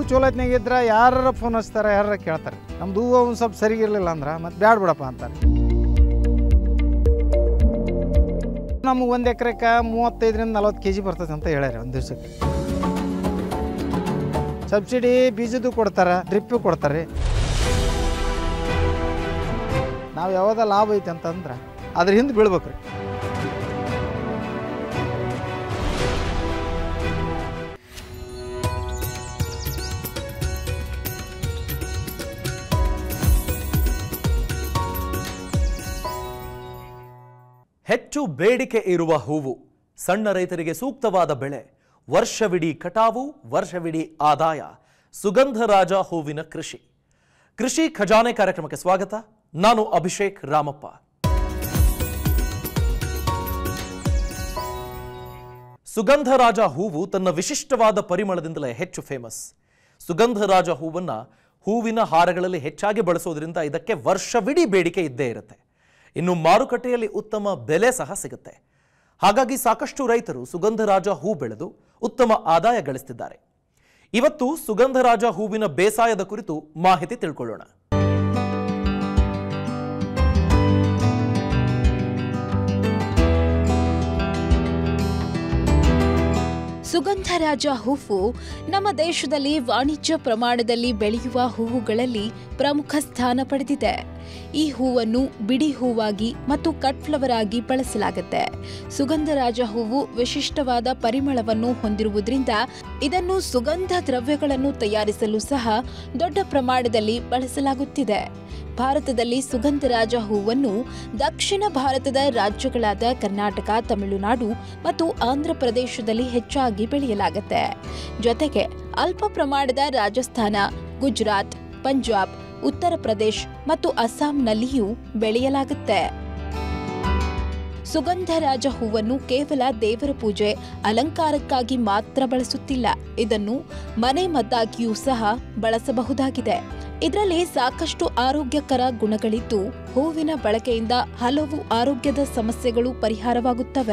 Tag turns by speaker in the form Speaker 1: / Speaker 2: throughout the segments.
Speaker 1: ಚಲೋ ಹೊತ್ನಾಗ ಇದ್ರೆ ಯಾರ ಫೋನ್ ಹಚ್ತಾರೆ ಯಾರ ಕೇಳ್ತಾರೆ ನಮ್ದು ಹೂವು ಒಂದು ಸ್ವಲ್ಪ ಸರಿ ಇರಲಿಲ್ಲ ಅಂದ್ರೆ ಮತ್ತೆ ಬ್ಯಾಡ ಬಿಡಪ್ಪ ಅಂತಾರೆ ನಮ್ಗೆ ಒಂದು ಎಕರೆಗೆ ಮೂವತ್ತೈದರಿಂದ ನಲ್ವತ್ತು ಕೆ ಜಿ ಬರ್ತದೆ ಅಂತ ಹೇಳ್ಯಾರ ಒಂದು ದಿವ್ಸಕ್ಕೆ ಸಬ್ಸಿಡಿ ಬೀಜದ್ದು ಕೊಡ್ತಾರೆ ಡ್ರಿಪ್ಪು ಕೊಡ್ತಾರೆ ನಾವು ಯಾವ್ದು ಲಾಭ ಐತೆ ಅಂತಂದ್ರೆ ಅದ್ರ ಹಿಂದೆ ಬೀಳ್ಬೇಕು ರೀ
Speaker 2: ಹೆಚ್ಚು ಬೇಡಿಕೆ ಇರುವ ಹೂವು ಸಣ್ಣ ರೈತರಿಗೆ ಸೂಕ್ತವಾದ ಬೆಳೆ ವರ್ಷವಿಡೀ ಕಟಾವು ವರ್ಷವಿಡೀ ಆದಾಯ ಸುಗಂಧರಾಜ ಹೂವಿನ ಕೃಷಿ ಕೃಷಿ ಖಜಾನೆ ಕಾರ್ಯಕ್ರಮಕ್ಕೆ ಸ್ವಾಗತ ನಾನು ಅಭಿಷೇಕ್ ರಾಮಪ್ಪ ಸುಗಂಧರಾಜ ಹೂವು ತನ್ನ ವಿಶಿಷ್ಟವಾದ ಪರಿಮಳದಿಂದಲೇ ಹೆಚ್ಚು ಫೇಮಸ್ ಸುಗಂಧರಾಜ ಹೂವನ್ನ ಹೂವಿನ ಹಾರಗಳಲ್ಲಿ ಹೆಚ್ಚಾಗಿ ಬಳಸೋದ್ರಿಂದ ಇದಕ್ಕೆ ವರ್ಷವಿಡೀ ಬೇಡಿಕೆ ಇದ್ದೇ ಇರುತ್ತೆ ಇನ್ನು ಮಾರುಕಟ್ಟೆಯಲ್ಲಿ ಉತ್ತಮ ಬೆಲೆ ಸಹ ಸಿಗುತ್ತೆ ಹಾಗಾಗಿ ಸಾಕಷ್ಟು ರೈತರು ಸುಗಂಧರಾಜ ಹೂ ಬೆಳೆದು ಉತ್ತಮ ಆದಾಯ ಗಳಿಸ್ತಿದ್ದಾರೆ ಇವತ್ತು ಸುಗಂಧರಾಜ ಹೂವಿನ ಬೇಸಾಯದ ಕುರಿತು ಮಾಹಿತಿ ತಿಳ್ಕೊಳ್ಳೋಣ
Speaker 3: ಸುಗಂಧರಾಜ ಹೂವು ನಮ್ಮ ದೇಶದಲ್ಲಿ ವಾಣಿಜ್ಯ ಪ್ರಮಾಣದಲ್ಲಿ ಬೆಳೆಯುವ ಹೂವುಗಳಲ್ಲಿ ಪ್ರಮುಖ ಸ್ಥಾನ ಪಡೆದಿದೆ ಈ ಹೂವನ್ನು ಬಿಡಿ ಹೂವಾಗಿ ಮತ್ತು ಕಟ್ ಫ್ಲವರ್ ಆಗಿ ಬಳಸಲಾಗುತ್ತೆ ಸುಗಂಧರಾಜ ಹೂವು ವಿಶಿಷ್ಟವಾದ ಪರಿಮಳವನ್ನು ಹೊಂದಿರುವುದರಿಂದ ಇದನ್ನು ಸುಗಂಧ ದ್ರವ್ಯಗಳನ್ನು ತಯಾರಿಸಲು ಸಹ ದೊಡ್ಡ ಪ್ರಮಾಣದಲ್ಲಿ ಬಳಸಲಾಗುತ್ತಿದೆ ಭಾರತದಲ್ಲಿ ಸುಗಂಧರಾಜ ಹೂವನ್ನು ದಕ್ಷಿಣ ಭಾರತದ ರಾಜ್ಯಗಳಾದ ಕರ್ನಾಟಕ ತಮಿಳುನಾಡು ಮತ್ತು ಆಂಧ್ರ ಪ್ರದೇಶದಲ್ಲಿ ಹೆಚ್ಚಾಗಿ ಬೆಳೆಯಲಾಗುತ್ತೆ ಜೊತೆಗೆ ಅಲ್ಪ ಪ್ರಮಾಣದ ರಾಜಸ್ಥಾನ ಗುಜರಾತ್ ಪಂಜಾಬ್ ಉತ್ತರ ಪ್ರದೇಶ್ ಮತ್ತು ಅಸ್ಸಾಂನಲ್ಲಿಯೂ ಬೆಳೆಯಲಾಗುತ್ತೆ ಸುಗಂಧರಾಜ ಹೂವನ್ನು ಕೇವಲ ದೇವರ ಪೂಜೆ ಅಲಂಕಾರಕ್ಕಾಗಿ ಮಾತ್ರ ಬಳಸುತ್ತಿಲ್ಲ ಇದನ್ನು ಮನೆ ಮದ್ದಾಗಿಯೂ ಸಹ ಬಳಸಬಹುದಾಗಿದೆ ಇದರಲ್ಲಿ ಸಾಕಷ್ಟು ಆರೋಗ್ಯಕರ ಗುಣಗಳಿದ್ದು ಹೂವಿನ ಬಳಕೆಯಿಂದ ಹಲವು ಆರೋಗ್ಯದ ಸಮಸ್ಯೆಗಳು ಪರಿಹಾರವಾಗುತ್ತವೆ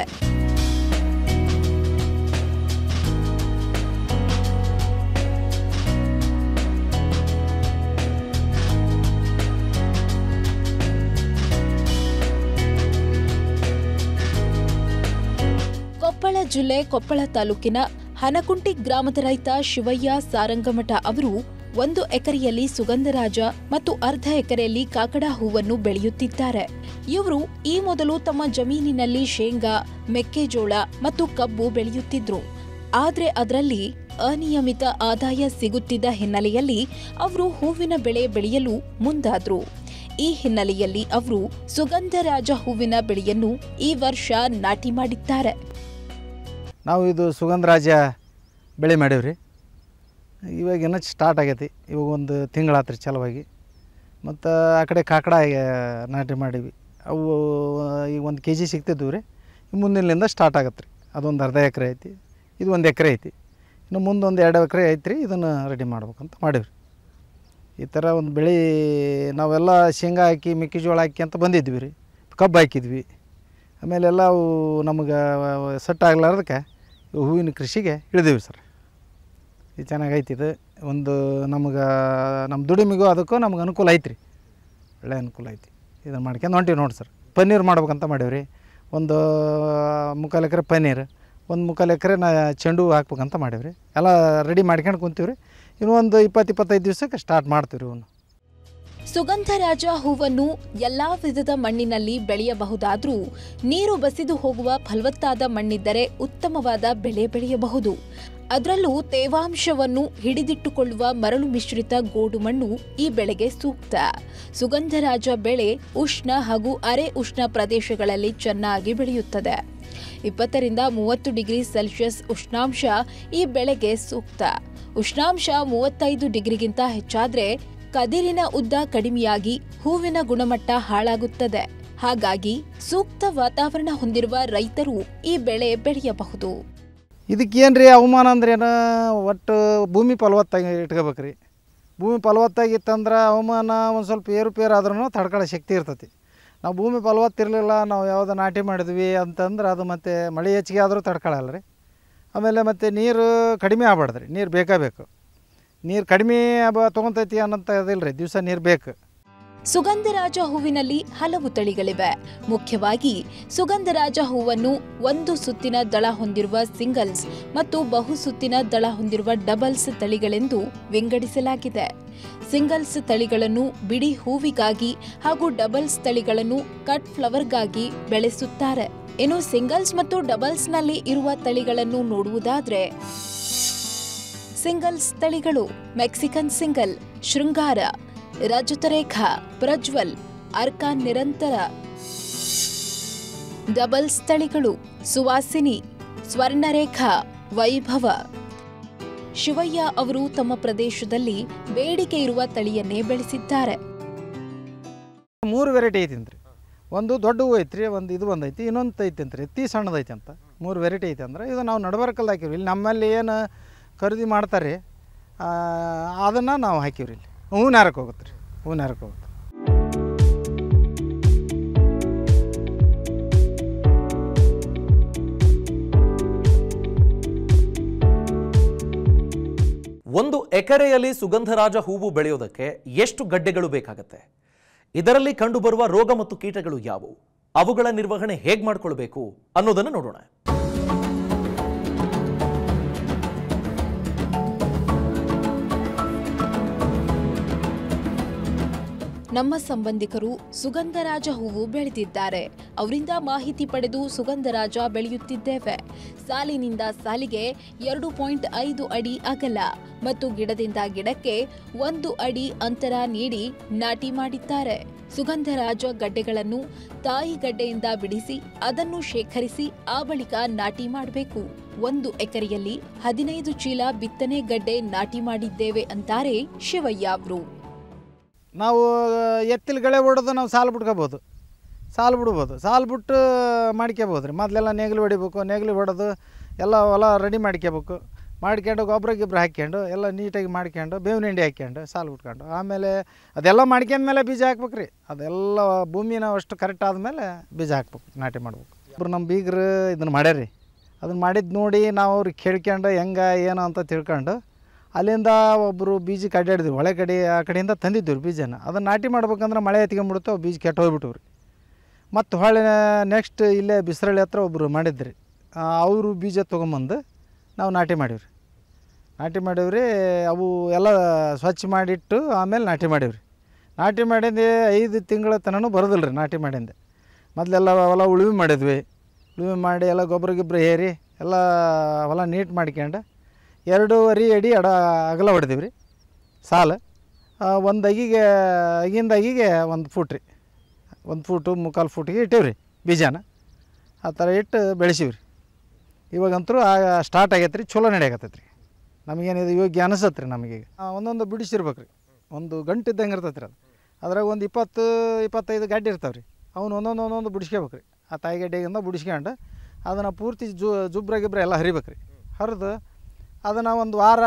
Speaker 3: ಕೊಪ್ಪಳ ಜಿಲ್ಲೆ ಕೊಪ್ಪಳ ತಾಲೂಕಿನ ಹನಕುಂಟಿ ಗ್ರಾಮದ ರೈತ ಶಿವಯ್ಯ ಸಾರಂಗಮಠ ಅವರು ಒಂದು ಎಕರೆಯಲ್ಲಿ ಸುಗಂಧರಾಜ ಮತ್ತು ಅರ್ಧ ಎಕರೆಯಲ್ಲಿ ಕಾಕಡ ಹೂವನ್ನು ಬೆಳೆಯುತ್ತಿದ್ದಾರೆ ಇವರು ಈ ಮೊದಲು ತಮ್ಮ ಜಮೀನಿನಲ್ಲಿ ಶೇಂಗಾ ಮೆಕ್ಕೆಜೋಳ ಮತ್ತು ಕಬ್ಬು ಬೆಳೆಯುತ್ತಿದ್ರು ಆದ್ರೆ ಅದರಲ್ಲಿ ಅನಿಯಮಿತ ಆದಾಯ ಸಿಗುತ್ತಿದ್ದ ಹಿನ್ನೆಲೆಯಲ್ಲಿ ಅವರು ಹೂವಿನ ಬೆಳೆ ಬೆಳೆಯಲು ಮುಂದಾದ್ರು ಈ ಹಿನ್ನೆಲೆಯಲ್ಲಿ ಅವರು ಸುಗಂಧರಾಜ ಹೂವಿನ ಬೆಳೆಯನ್ನು ಈ ವರ್ಷ ನಾಟಿ ಮಾಡಿದ್ದಾರೆ
Speaker 1: ನಾವು ಇದು ಸುಗಂಧರಾಜ ಬೆಳೆ ಮಾಡೀವ್ರಿ ಇವಾಗ ಇನ್ನೂ ಸ್ಟಾರ್ಟ್ ಆಗೈತಿ ಇವಾಗ ಒಂದು ತಿಂಗಳಾತ್ರಿ ಚಲವಾಗಿ ಮತ್ತು ಆ ಕಡೆ ಕಾಕಡ ಆ, ನಾಟಿ ಮಾಡೀವಿ ಅವು ಈಗ ಒಂದು ಕೆ ಜಿ ಸಿಗ್ತಿದ್ವು ರೀ ಮುಂದಿನಿಂದ ಸ್ಟಾರ್ಟ್ ಆಗತ್ತೆ ರೀ ಅದೊಂದು ಅರ್ಧ ಎಕರೆ ಐತಿ ಇದು ಒಂದು ಎಕರೆ ಐತಿ ಇನ್ನು ಮುಂದೆ ಒಂದು ಎರಡು ಎಕರೆ ಐತಿ ರೀ ಇದನ್ನು ರೆಡಿ ಮಾಡ್ಬೇಕಂತ ಮಾಡೀವ್ರಿ ಈ ಥರ ಒಂದು ಬೆಳೆ ನಾವೆಲ್ಲ ಶೇಂಗಾ ಹಾಕಿ ಮೆಕ್ಕೆಜೋಳ ಹಾಕಿ ಅಂತ ಬಂದಿದ್ವಿ ರೀ ಕಬ್ಬು ಹಾಕಿದ್ವಿ ಆಮೇಲೆ ಎಲ್ಲ ಅವು ನಮಗೆ ಸೆಟ್ ಆಗ್ಲಾರ್ದಕ್ಕೆ ಇವು ಹೂವಿನ ಕೃಷಿಗೆ ಇಳಿದೀವಿ ಸರ್ ಇದು ಚೆನ್ನಾಗೈತಿ ಇದು ಒಂದು ನಮಗೆ ನಮ್ಮ ದುಡಿಮೆಗೂ ಅದಕ್ಕೂ ನಮ್ಗೆ ಅನುಕೂಲ ಐತ್ರಿ ಒಳ್ಳೆ ಅನುಕೂಲ ಐತಿ ಇದನ್ನು ಮಾಡ್ಕೊಂಡು ಹೊಂಟೀವಿ ನೋಡಿ ಸರ್ ಪನ್ನೀರ್ ಮಾಡ್ಬೇಕಂತ ಮಾಡೀವ್ರಿ ಒಂದು ಮುಕ್ಕಾಲು ಎಕರೆ ಪನ್ನೀರ್ ಒಂದು ಮುಕ್ಕಾಲು ಎಕರೆ ನಾ ಚೆಂಡು ಹೂ ಹಾಕ್ಬೇಕಂತ ಮಾಡೀವ್ರಿ ಎಲ್ಲ ರೆಡಿ ಮಾಡ್ಕೊಂಡು ಕುಂತೀವಿ ರೀ ಇನ್ನು ಒಂದು ಇಪ್ಪತ್ತು ಇಪ್ಪತ್ತೈದು ದಿವ್ಸಕ್ಕೆ ಸ್ಟಾರ್ಟ್ ಮಾಡ್ತೀವಿ ರೀ ಇವನು
Speaker 3: ಸುಗಂಧರಾಜ ಹೂವನ್ನು ಎಲ್ಲಾ ವಿಧದ ಮಣ್ಣಿನಲ್ಲಿ ಬೆಳೆಯಬಹುದಾದ್ರೂ ನೀರು ಬಸಿದು ಹೋಗುವ ಫಲವತ್ತಾದ ಮಣ್ಣಿದ್ದರೆ ಉತ್ತಮವಾದ ಬೆಳೆ ಬೆಳೆಯಬಹುದು ಅದರಲ್ಲೂ ತೇವಾಂಶವನ್ನು ಹಿಡಿದಿಟ್ಟುಕೊಳ್ಳುವ ಮರಳು ಮಿಶ್ರಿತ ಗೋಡು ಮಣ್ಣು ಈ ಬೆಳೆಗೆ ಸೂಕ್ತ ಸುಗಂಧರಾಜ ಬೆಳೆ ಉಷ್ಣ ಹಾಗೂ ಅರೆ ಉಷ್ಣ ಪ್ರದೇಶಗಳಲ್ಲಿ ಚೆನ್ನಾಗಿ ಬೆಳೆಯುತ್ತದೆ ಇಪ್ಪತ್ತರಿಂದ ಮೂವತ್ತು ಡಿಗ್ರಿ ಸೆಲ್ಸಿಯಸ್ ಉಷ್ಣಾಂಶ ಈ ಬೆಳೆಗೆ ಸೂಕ್ತ ಉಷ್ಣಾಂಶ ಮೂವತ್ತೈದು ಡಿಗ್ರಿಗಿಂತ ಹೆಚ್ಚಾದ್ರೆ ಕದಿರಿನ ಉದ್ದ ಕಡಿಮೆಯಾಗಿ ಹೂವಿನ ಗುಣಮಟ್ಟ ಹಾಳಾಗುತ್ತದೆ ಹಾಗಾಗಿ ಸೂಕ್ತ ವಾತಾವರಣ ಹೊಂದಿರುವ ರೈತರು ಈ ಬೆಳೆ ಬೆಳೆಯಬಹುದು
Speaker 1: ಇದಕ್ಕೇನು ರೀ ಅವಮಾನ ಅಂದ್ರೆ ಏನು ಒಟ್ಟು ಭೂಮಿ ಫಲವತ್ತಾಗಿ ಇಟ್ಕೋಬೇಕು ರೀ ಭೂಮಿ ಫಲವತ್ತಾಗಿತ್ತಂದ್ರೆ ಅವಮಾನ ಒಂದು ಸ್ವಲ್ಪ ಏರುಪೇರು ಆದ್ರೂ ತಡ್ಕೊಳ್ಳೋ ಶಕ್ತಿ ಇರ್ತೈತಿ ನಾವು ಭೂಮಿ ಫಲವತ್ತಿರಲಿಲ್ಲ ನಾವು ಯಾವುದೋ ನಾಟಿ ಮಾಡಿದ್ವಿ ಅಂತಂದ್ರೆ ಅದು ಮತ್ತು ಮಳೆ ಹೆಚ್ಚಿಗೆ ಆದರೂ ತಡ್ಕೊಳ್ಳಲ್ಲ ರೀ ಆಮೇಲೆ ಮತ್ತು ನೀರು ಕಡಿಮೆ ಆಗ್ಬಾರ್ದು ರೀ ನೀರು ಬೇಕೇ ಬೇಕು ನೀರು ಕಡಿಮೆ ಬ ತೊಗೊತೈತಿ ಅನ್ನೋಂಥ ಇದಿಲ್ಲ ರೀ ದಿವಸ ನೀರು ಬೇಕು
Speaker 3: ಸುಗಂಧರಾಜ ಹೂವಿನಲ್ಲಿ ಹಲವು ತಳಿಗಳಿವೆ ಮುಖ್ಯವಾಗಿ ಸುಗಂಧರಾಜ ಹೂವನ್ನು ಒಂದು ಸುತ್ತಿನ ದಳ ಹೊಂದಿರುವ ಸಿಂಗಲ್ಸ್ ಮತ್ತು ಬಹು ಸುತ್ತಿನ ದಳ ಹೊಂದಿರುವ ಡಬಲ್ಸ್ ತಳಿಗಳೆಂದು ವಿಂಗಡಿಸಲಾಗಿದೆ ಸಿಂಗಲ್ಸ್ ತಳಿಗಳನ್ನು ಬಿಡಿ ಹೂವಿಗಾಗಿ ಹಾಗೂ ಡಬಲ್ಸ್ ತಳಿಗಳನ್ನು ಕಟ್ ಫ್ಲವರ್ಗಾಗಿ ಬೆಳೆಸುತ್ತಾರೆ ಇನ್ನು ಸಿಂಗಲ್ಸ್ ಮತ್ತು ಡಬಲ್ಸ್ನಲ್ಲಿ ಇರುವ ತಳಿಗಳನ್ನು ನೋಡುವುದಾದ್ರೆ ಸಿಂಗಲ್ಸ್ ತಳಿಗಳು ಮೆಕ್ಸಿಕನ್ ಸಿಂಗಲ್ ಶೃಂಗಾರ ರಜತರೇಖಾ ಪ್ರಜ್ವಲ್ ಅರ್ಕಾನ್ ನಿರಂತರ ಡಬಲ್ಸ್ ತಳಿಗಳು ಸುವಾಸಿನಿ ಸ್ವರ್ಣರೇಖಾ ವೈಭವ ಶಿವಯ್ಯ ಅವರು ತಮ್ಮ ಪ್ರದೇಶದಲ್ಲಿ ಬೇಡಿಕೆ ಇರುವ ತಳಿಯನ್ನೇ ಬೆಳೆಸಿದ್ದಾರೆ
Speaker 1: ಮೂರು ವೆರೈಟಿ ಐತಿ ರೀ ಒಂದು ದೊಡ್ಡ ಹೂವು ಐತ್ರಿ ಒಂದು ಇದು ಒಂದು ಐತಿ ಇನ್ನೊಂದು ಐತಿ ಅಂತ ರೀ ಎತ್ತಿ ಸಣ್ಣದು ಐತಿ ಅಂತ ಮೂರು ವೆರೈಟಿ ಐತಿ ಅಂದ್ರೆ ಇದು ನಾವು ನಡಬರ್ಕಲ್ಲಿ ಹಾಕಿವಿ ಇಲ್ಲಿ ನಮ್ಮಲ್ಲಿ ಏನು ಖರೀದಿ ಮಾಡ್ತಾರೆ ಅದನ್ನು ನಾವು ಹಾಕಿವ್ರಿ ಇಲ್ಲಿ ಹೂವಿನ ಹಾರಕ್ಕೆ ಹೋಗುತ್ತೆ ರೀ ಹೂವಿನ ಹಾರಕ್ಕೆ ಹೋಗುತ್ತೆ
Speaker 2: ಒಂದು ಎಕರೆಯಲ್ಲಿ ಸುಗಂಧರಾಜ ಹೂವು ಬೆಳೆಯೋದಕ್ಕೆ ಎಷ್ಟು ಗಡ್ಡೆಗಳು ಬೇಕಾಗತ್ತೆ ಇದರಲ್ಲಿ ಕಂಡುಬರುವ ರೋಗ ಮತ್ತು ಕೀಟಗಳು ಯಾವುವು ಅವುಗಳ ನಿರ್ವಹಣೆ ಹೇಗೆ ಮಾಡ್ಕೊಳ್ಬೇಕು ಅನ್ನೋದನ್ನು ನೋಡೋಣ
Speaker 3: ನಮ್ಮ ಸಂಬಂಧಿಕರು ಸುಗಂಧರಾಜ ಹೂವು ಬೆಳೆದಿದ್ದಾರೆ ಅವರಿಂದ ಮಾಹಿತಿ ಪಡೆದು ಸುಗಂಧರಾಜ ಬೆಳೆಯುತ್ತಿದ್ದೇವೆ ಸಾಲಿನಿಂದ ಸಾಲಿಗೆ ಎರಡು ಪಾಯಿಂಟ್ ಐದು ಅಡಿ ಅಗಲ ಮತ್ತು ಗಿಡದಿಂದ ಗಿಡಕ್ಕೆ ಒಂದು ಅಡಿ ಅಂತರ ನೀಡಿ ನಾಟಿ ಮಾಡಿದ್ದಾರೆ ಸುಗಂಧರಾಜ ಗಡ್ಡೆಗಳನ್ನು ತಾಯಿ ಗಡ್ಡೆಯಿಂದ ಬಿಡಿಸಿ ಅದನ್ನು ಶೇಖರಿಸಿ ಆ ಬಳಿಕ ನಾಟಿ ಮಾಡಬೇಕು ಒಂದು ಎಕರೆಯಲ್ಲಿ ಹದಿನೈದು ಚೀಲ ಬಿತ್ತನೆ ಗಡ್ಡೆ ನಾಟಿ ಮಾಡಿದ್ದೇವೆ ಅಂತಾರೆ ಶಿವಯ್ಯ ಅವರು
Speaker 1: ನಾವು ಎತ್ತಿಲ್ ಗಳೆ ಹೊಡೆದು ನಾವು ಸಾಲು ಬಿಟ್ಕೋಬೋದು ಸಾಲು ಬಿಡ್ಬೋದು ಸಾಲು ಬಿಟ್ಟು ಮಾಡ್ಕೋಬೋದು ರೀ ಮೊದಲೆಲ್ಲ ನೇಗಿಲು ಹೊಡಿಬೇಕು ನೇಗಿಲು ಹೊಡೆದು ಎಲ್ಲ ಹೊಲ ರೆಡಿ ಮಾಡ್ಕೋಬೇಕು ಮಾಡ್ಕೊಂಡು ಗೊಬ್ಬರ ಗಿಬ್ಬರ ಹಾಕ್ಕೊಂಡು ಎಲ್ಲ ನೀಟಾಗಿ ಮಾಡ್ಕೊಂಡು ಬೇವಿನ ಹಿಂಡಿ ಹಾಕ್ಕೊಂಡು ಸಾಲು ಬಿಟ್ಕೊಂಡು ಆಮೇಲೆ ಅದೆಲ್ಲ ಮಾಡ್ಕೊಂಡ್ಮೇಲೆ ಬೀಜ ಹಾಕ್ಬೇಕು ರೀ ಅದೆಲ್ಲ ಭೂಮಿನ ಅಷ್ಟು ಕರೆಕ್ಟ್ ಆದಮೇಲೆ ಬೀಜ ಹಾಕ್ಬೇಕು ನಾಟಿ ಮಾಡ್ಬೇಕು ಒಬ್ರು ನಮ್ಮ ಬೀಗರು ಇದನ್ನು ಮಾಡ್ಯಾರಿ ಅದನ್ನು ಮಾಡಿದ್ದು ನೋಡಿ ನಾವು ಅವ್ರಿಗೆ ಕೇಳ್ಕೊಂಡು ಹೆಂಗೆ ಏನು ಅಂತ ತಿಳ್ಕೊಂಡು ಅಲ್ಲಿಂದ ಒಬ್ಬರು ಬೀಜಕ್ಕೆ ಅಡ್ಡಾಡಿದ್ವಿ ಒಳೆ ಕಡೆ ಆ ಕಡೆಯಿಂದ ತಂದಿದ್ವಿ ರೀ ಬೀಜನ ಅದನ್ನು ನಾಟಿ ಮಾಡ್ಬೇಕಂದ್ರೆ ಮಳೆ ಎತ್ಕೊಂಡ್ಬಿಡುತ್ತೆ ಅವು ಬೀಜ ಕೆಟ್ಟು ಹೋಗ್ಬಿಟ್ಟು ರೀ ಮತ್ತು ಹೊಳ್ಳಿ ನೆಕ್ಸ್ಟ್ ಇಲ್ಲೇ ಬಿಸ್ರಳ್ಳಿ ಹತ್ರ ಒಬ್ಬರು ಮಾಡಿದ್ರಿ ಅವರು ಬೀಜ ತೊಗೊಂಬಂದು ನಾವು ನಾಟಿ ಮಾಡೀವ್ರಿ ನಾಟಿ ಮಾಡೀವ್ರಿ ಅವು ಎಲ್ಲ ಸ್ವಚ್ಛ ಮಾಡಿಟ್ಟು ಆಮೇಲೆ ನಾಟಿ ಮಾಡೀವ್ರಿ ನಾಟಿ ಮಾಡಿಂದೆ ಐದು ತಿಂಗಳ ತನಕ ಬರೋದಿಲ್ಲ ರೀ ನಾಟಿ ಮಾಡಿಂದೆ ಮೊದಲೆಲ್ಲ ಹೊಲ ಉಳುಮೆ ಮಾಡಿದ್ವಿ ಉಳುಮೆ ಮಾಡಿ ಎಲ್ಲ ಗೊಬ್ಬರ ಗಿಬ್ಬರ ಏರಿ ಎಲ್ಲ ಹೊಲ ನೀಟ್ ಮಾಡ್ಕೊಂಡು ಎರಡೂವರೆ ಅಡಿ ಅಡ ಅಗಲ ಹೊಡೆದೀವಿ ರೀ ಸಾಲು ಒಂದು ಅಗಿಗೆ ಅಗಿಂದ ಅಗಿಗೆ ಒಂದು ಫೂಟ್ ರೀ ಒಂದು ಫೂಟು ಮುಕ್ಕಾಲು ಫೂಟಿಗೆ ಇಟ್ಟೇವೆ ರೀ ಬೀಜನ ಆ ಥರ ಇಟ್ಟು ಬೆಳೆಸೀವಿ ರೀ ಇವಾಗಂತರೂ ಸ್ಟಾರ್ಟ್ ಆಗೈತೆ ರೀ ಚಲೋ ನಡೆಯಕತ್ತೈತೆ ರೀ ನಮಗೇನಿದು ಯೋಗ್ಯ ಅನಿಸತ್ತೆ ರೀ ನಮಗೀಗ ಆ, ಒಂದೊಂದು ಬಿಡಿಸಿರ್ಬೇಕು ರೀ ಒಂದು ಗಂಟು ಇದ್ದಂಗೆ ಇರ್ತೈತೆ ರೀ ಅದು ಅದ್ರಾಗ ಒಂದು ಇಪ್ಪತ್ತು ಇಪ್ಪತ್ತೈದು ಗಡ್ಡೆ ಇರ್ತಾವೆ ರೀ ಅವ್ನು ಒಂದೊಂದು ಒಂದೊಂದು ಬಿಡಿಸ್ಕೋಬೇಕು ರೀ ಆ ತಾಯಿ ಗಡ್ಡೆಗಿಂದ ಬಿಡಿಸ್ಕೊಂಡು ಅದನ್ನು ಪೂರ್ತಿ ಜು ಜುಬ್ರ ಗಿಬ್ರ ಎಲ್ಲ ಹರಿಬೇಕು ರೀ ಹರಿದು ಅದನ್ನು ಒಂದು ವಾರ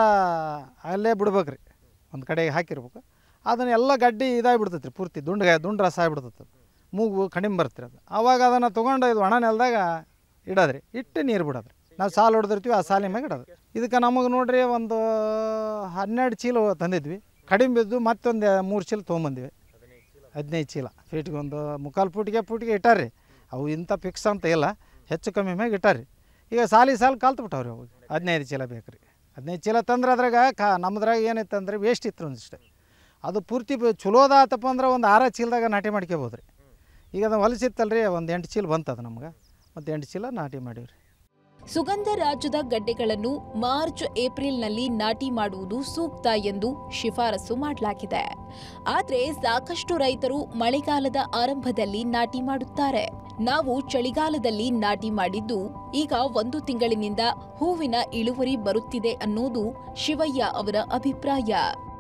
Speaker 1: ಅಲ್ಲೇ ಬಿಡ್ಬೇಕು ರೀ ಒಂದು ಕಡೆಗೆ ಹಾಕಿರ್ಬೇಕು ಅದನ್ನು ಎಲ್ಲ ಗಡ್ಡಿ ಇದಾಗಿಬಿಡ್ತೈತೆ ರೀ ಪೂರ್ತಿ ದುಂಡ್ಗ ದುಂಡು ರಸ ಆಗಿಬಿಡ್ತೈತೆ ಅದು ಮೂಗು ಕಡಿಮೆ ಬರುತ್ತೆ ರೀ ಅದು ಆವಾಗ ಅದನ್ನು ತೊಗೊಂಡು ಇದು ಒಣ ನೆಲದಾಗ ಇಡೋದ್ರಿ ಇಟ್ಟು ನೀರು ಬಿಡೋದ್ರಿ ನಾವು ಸಾಲು ಹೊಡೆದಿರ್ತೀವಿ ಆ ಸಾಲಿನ ಮ್ಯಾಗ ಇಡೋದು ಇದಕ್ಕೆ ನಮಗೆ ನೋಡ್ರಿ ಒಂದು ಹನ್ನೆರಡು ಚೀಲ ತಂದಿದ್ವಿ ಕಡಿಮೆ ಬಿದ್ದು ಮತ್ತೊಂದು ಮೂರು ಚೀಲ ತೊಗೊಂಬಂದಿವಿ ಹದಿನೈದು ಚೀಲ ಫೀಟ್ಗೆ ಒಂದು ಮುಕ್ಕಾಲು ಫೂಟಿಗೆ ಫೂಟಿಗೆ ಇಟ್ಟಾರ್ರಿ ಅವು ಇಂಥ ಫಿಕ್ಸ್ ಅಂತ ಇಲ್ಲ ಹೆಚ್ಚು ಕಮ್ಮಿ ಮ್ಯಾಗ ಇಟ್ಟಾರ್ರಿ ಈಗ ಸಾಲಿ ಸಾಲು ಕಲ್ತು ಬಿಟ್ಟವ್ರಿ ಅವು ಹದಿನೈದು ಚೀಲ ಬೇಕು ರೀ ಹದಿನೈದು ಚೀಲ ತಂದ್ರೆ ಅದ್ರಾಗ ಕಾ ನಮ್ಮದ್ರಾಗ ಏನಿತ್ತು ಅಂದ್ರೆ ವೇಸ್ಟ್ ಇತ್ತು ಒಂದಿಷ್ಟು ಅದು ಪೂರ್ತಿ ಬ- ಚಲೋದ ಆತಪ್ಪ ಅಂದ್ರೆ ಒಂದು ಆರ ಚೀಲದಾಗ ನಾಟಿ ಮಾಡ್ಕೋಬೋದು ರೀ ಈಗ ಅದು ಹೊಲಸಿತ್ತಲ್ರಿ ಒಂದು ಎಂಟು ಚೀಲ ಬಂತು ಅದು ನಮ್ಗೆ ಮತ್ತು ಎಂಟು ಚೀಲ ನಾಟಿ ಮಾಡೀವಿ ರೀ
Speaker 3: ಸುಗಂಧ ರಾಜ್ಯದ ಗಡ್ಡೆಗಳನ್ನು ಮಾರ್ಚ್ ಏಪ್ರಿಲ್ನಲ್ಲಿ ನಾಟಿ ಮಾಡುವುದು ಸೂಕ್ತ ಎಂದು ಶಿಫಾರಸು ಮಾಡಲಾಗಿದೆ ಆದರೆ ಸಾಕಷ್ಟು ರೈತರು ಮಳೆಗಾಲದ ಆರಂಭದಲ್ಲಿ ನಾಟಿ ಮಾಡುತ್ತಾರೆ ನಾವು ಚಳಿಗಾಲದಲ್ಲಿ ನಾಟಿ ಮಾಡಿದ್ದು ಈಗ ಒಂದು ತಿಂಗಳಿನಿಂದ ಹೂವಿನ ಇಳುವರಿ ಬರುತ್ತಿದೆ ಅನ್ನೋದು ಶಿವಯ್ಯ ಅವರ ಅಭಿಪ್ರಾಯ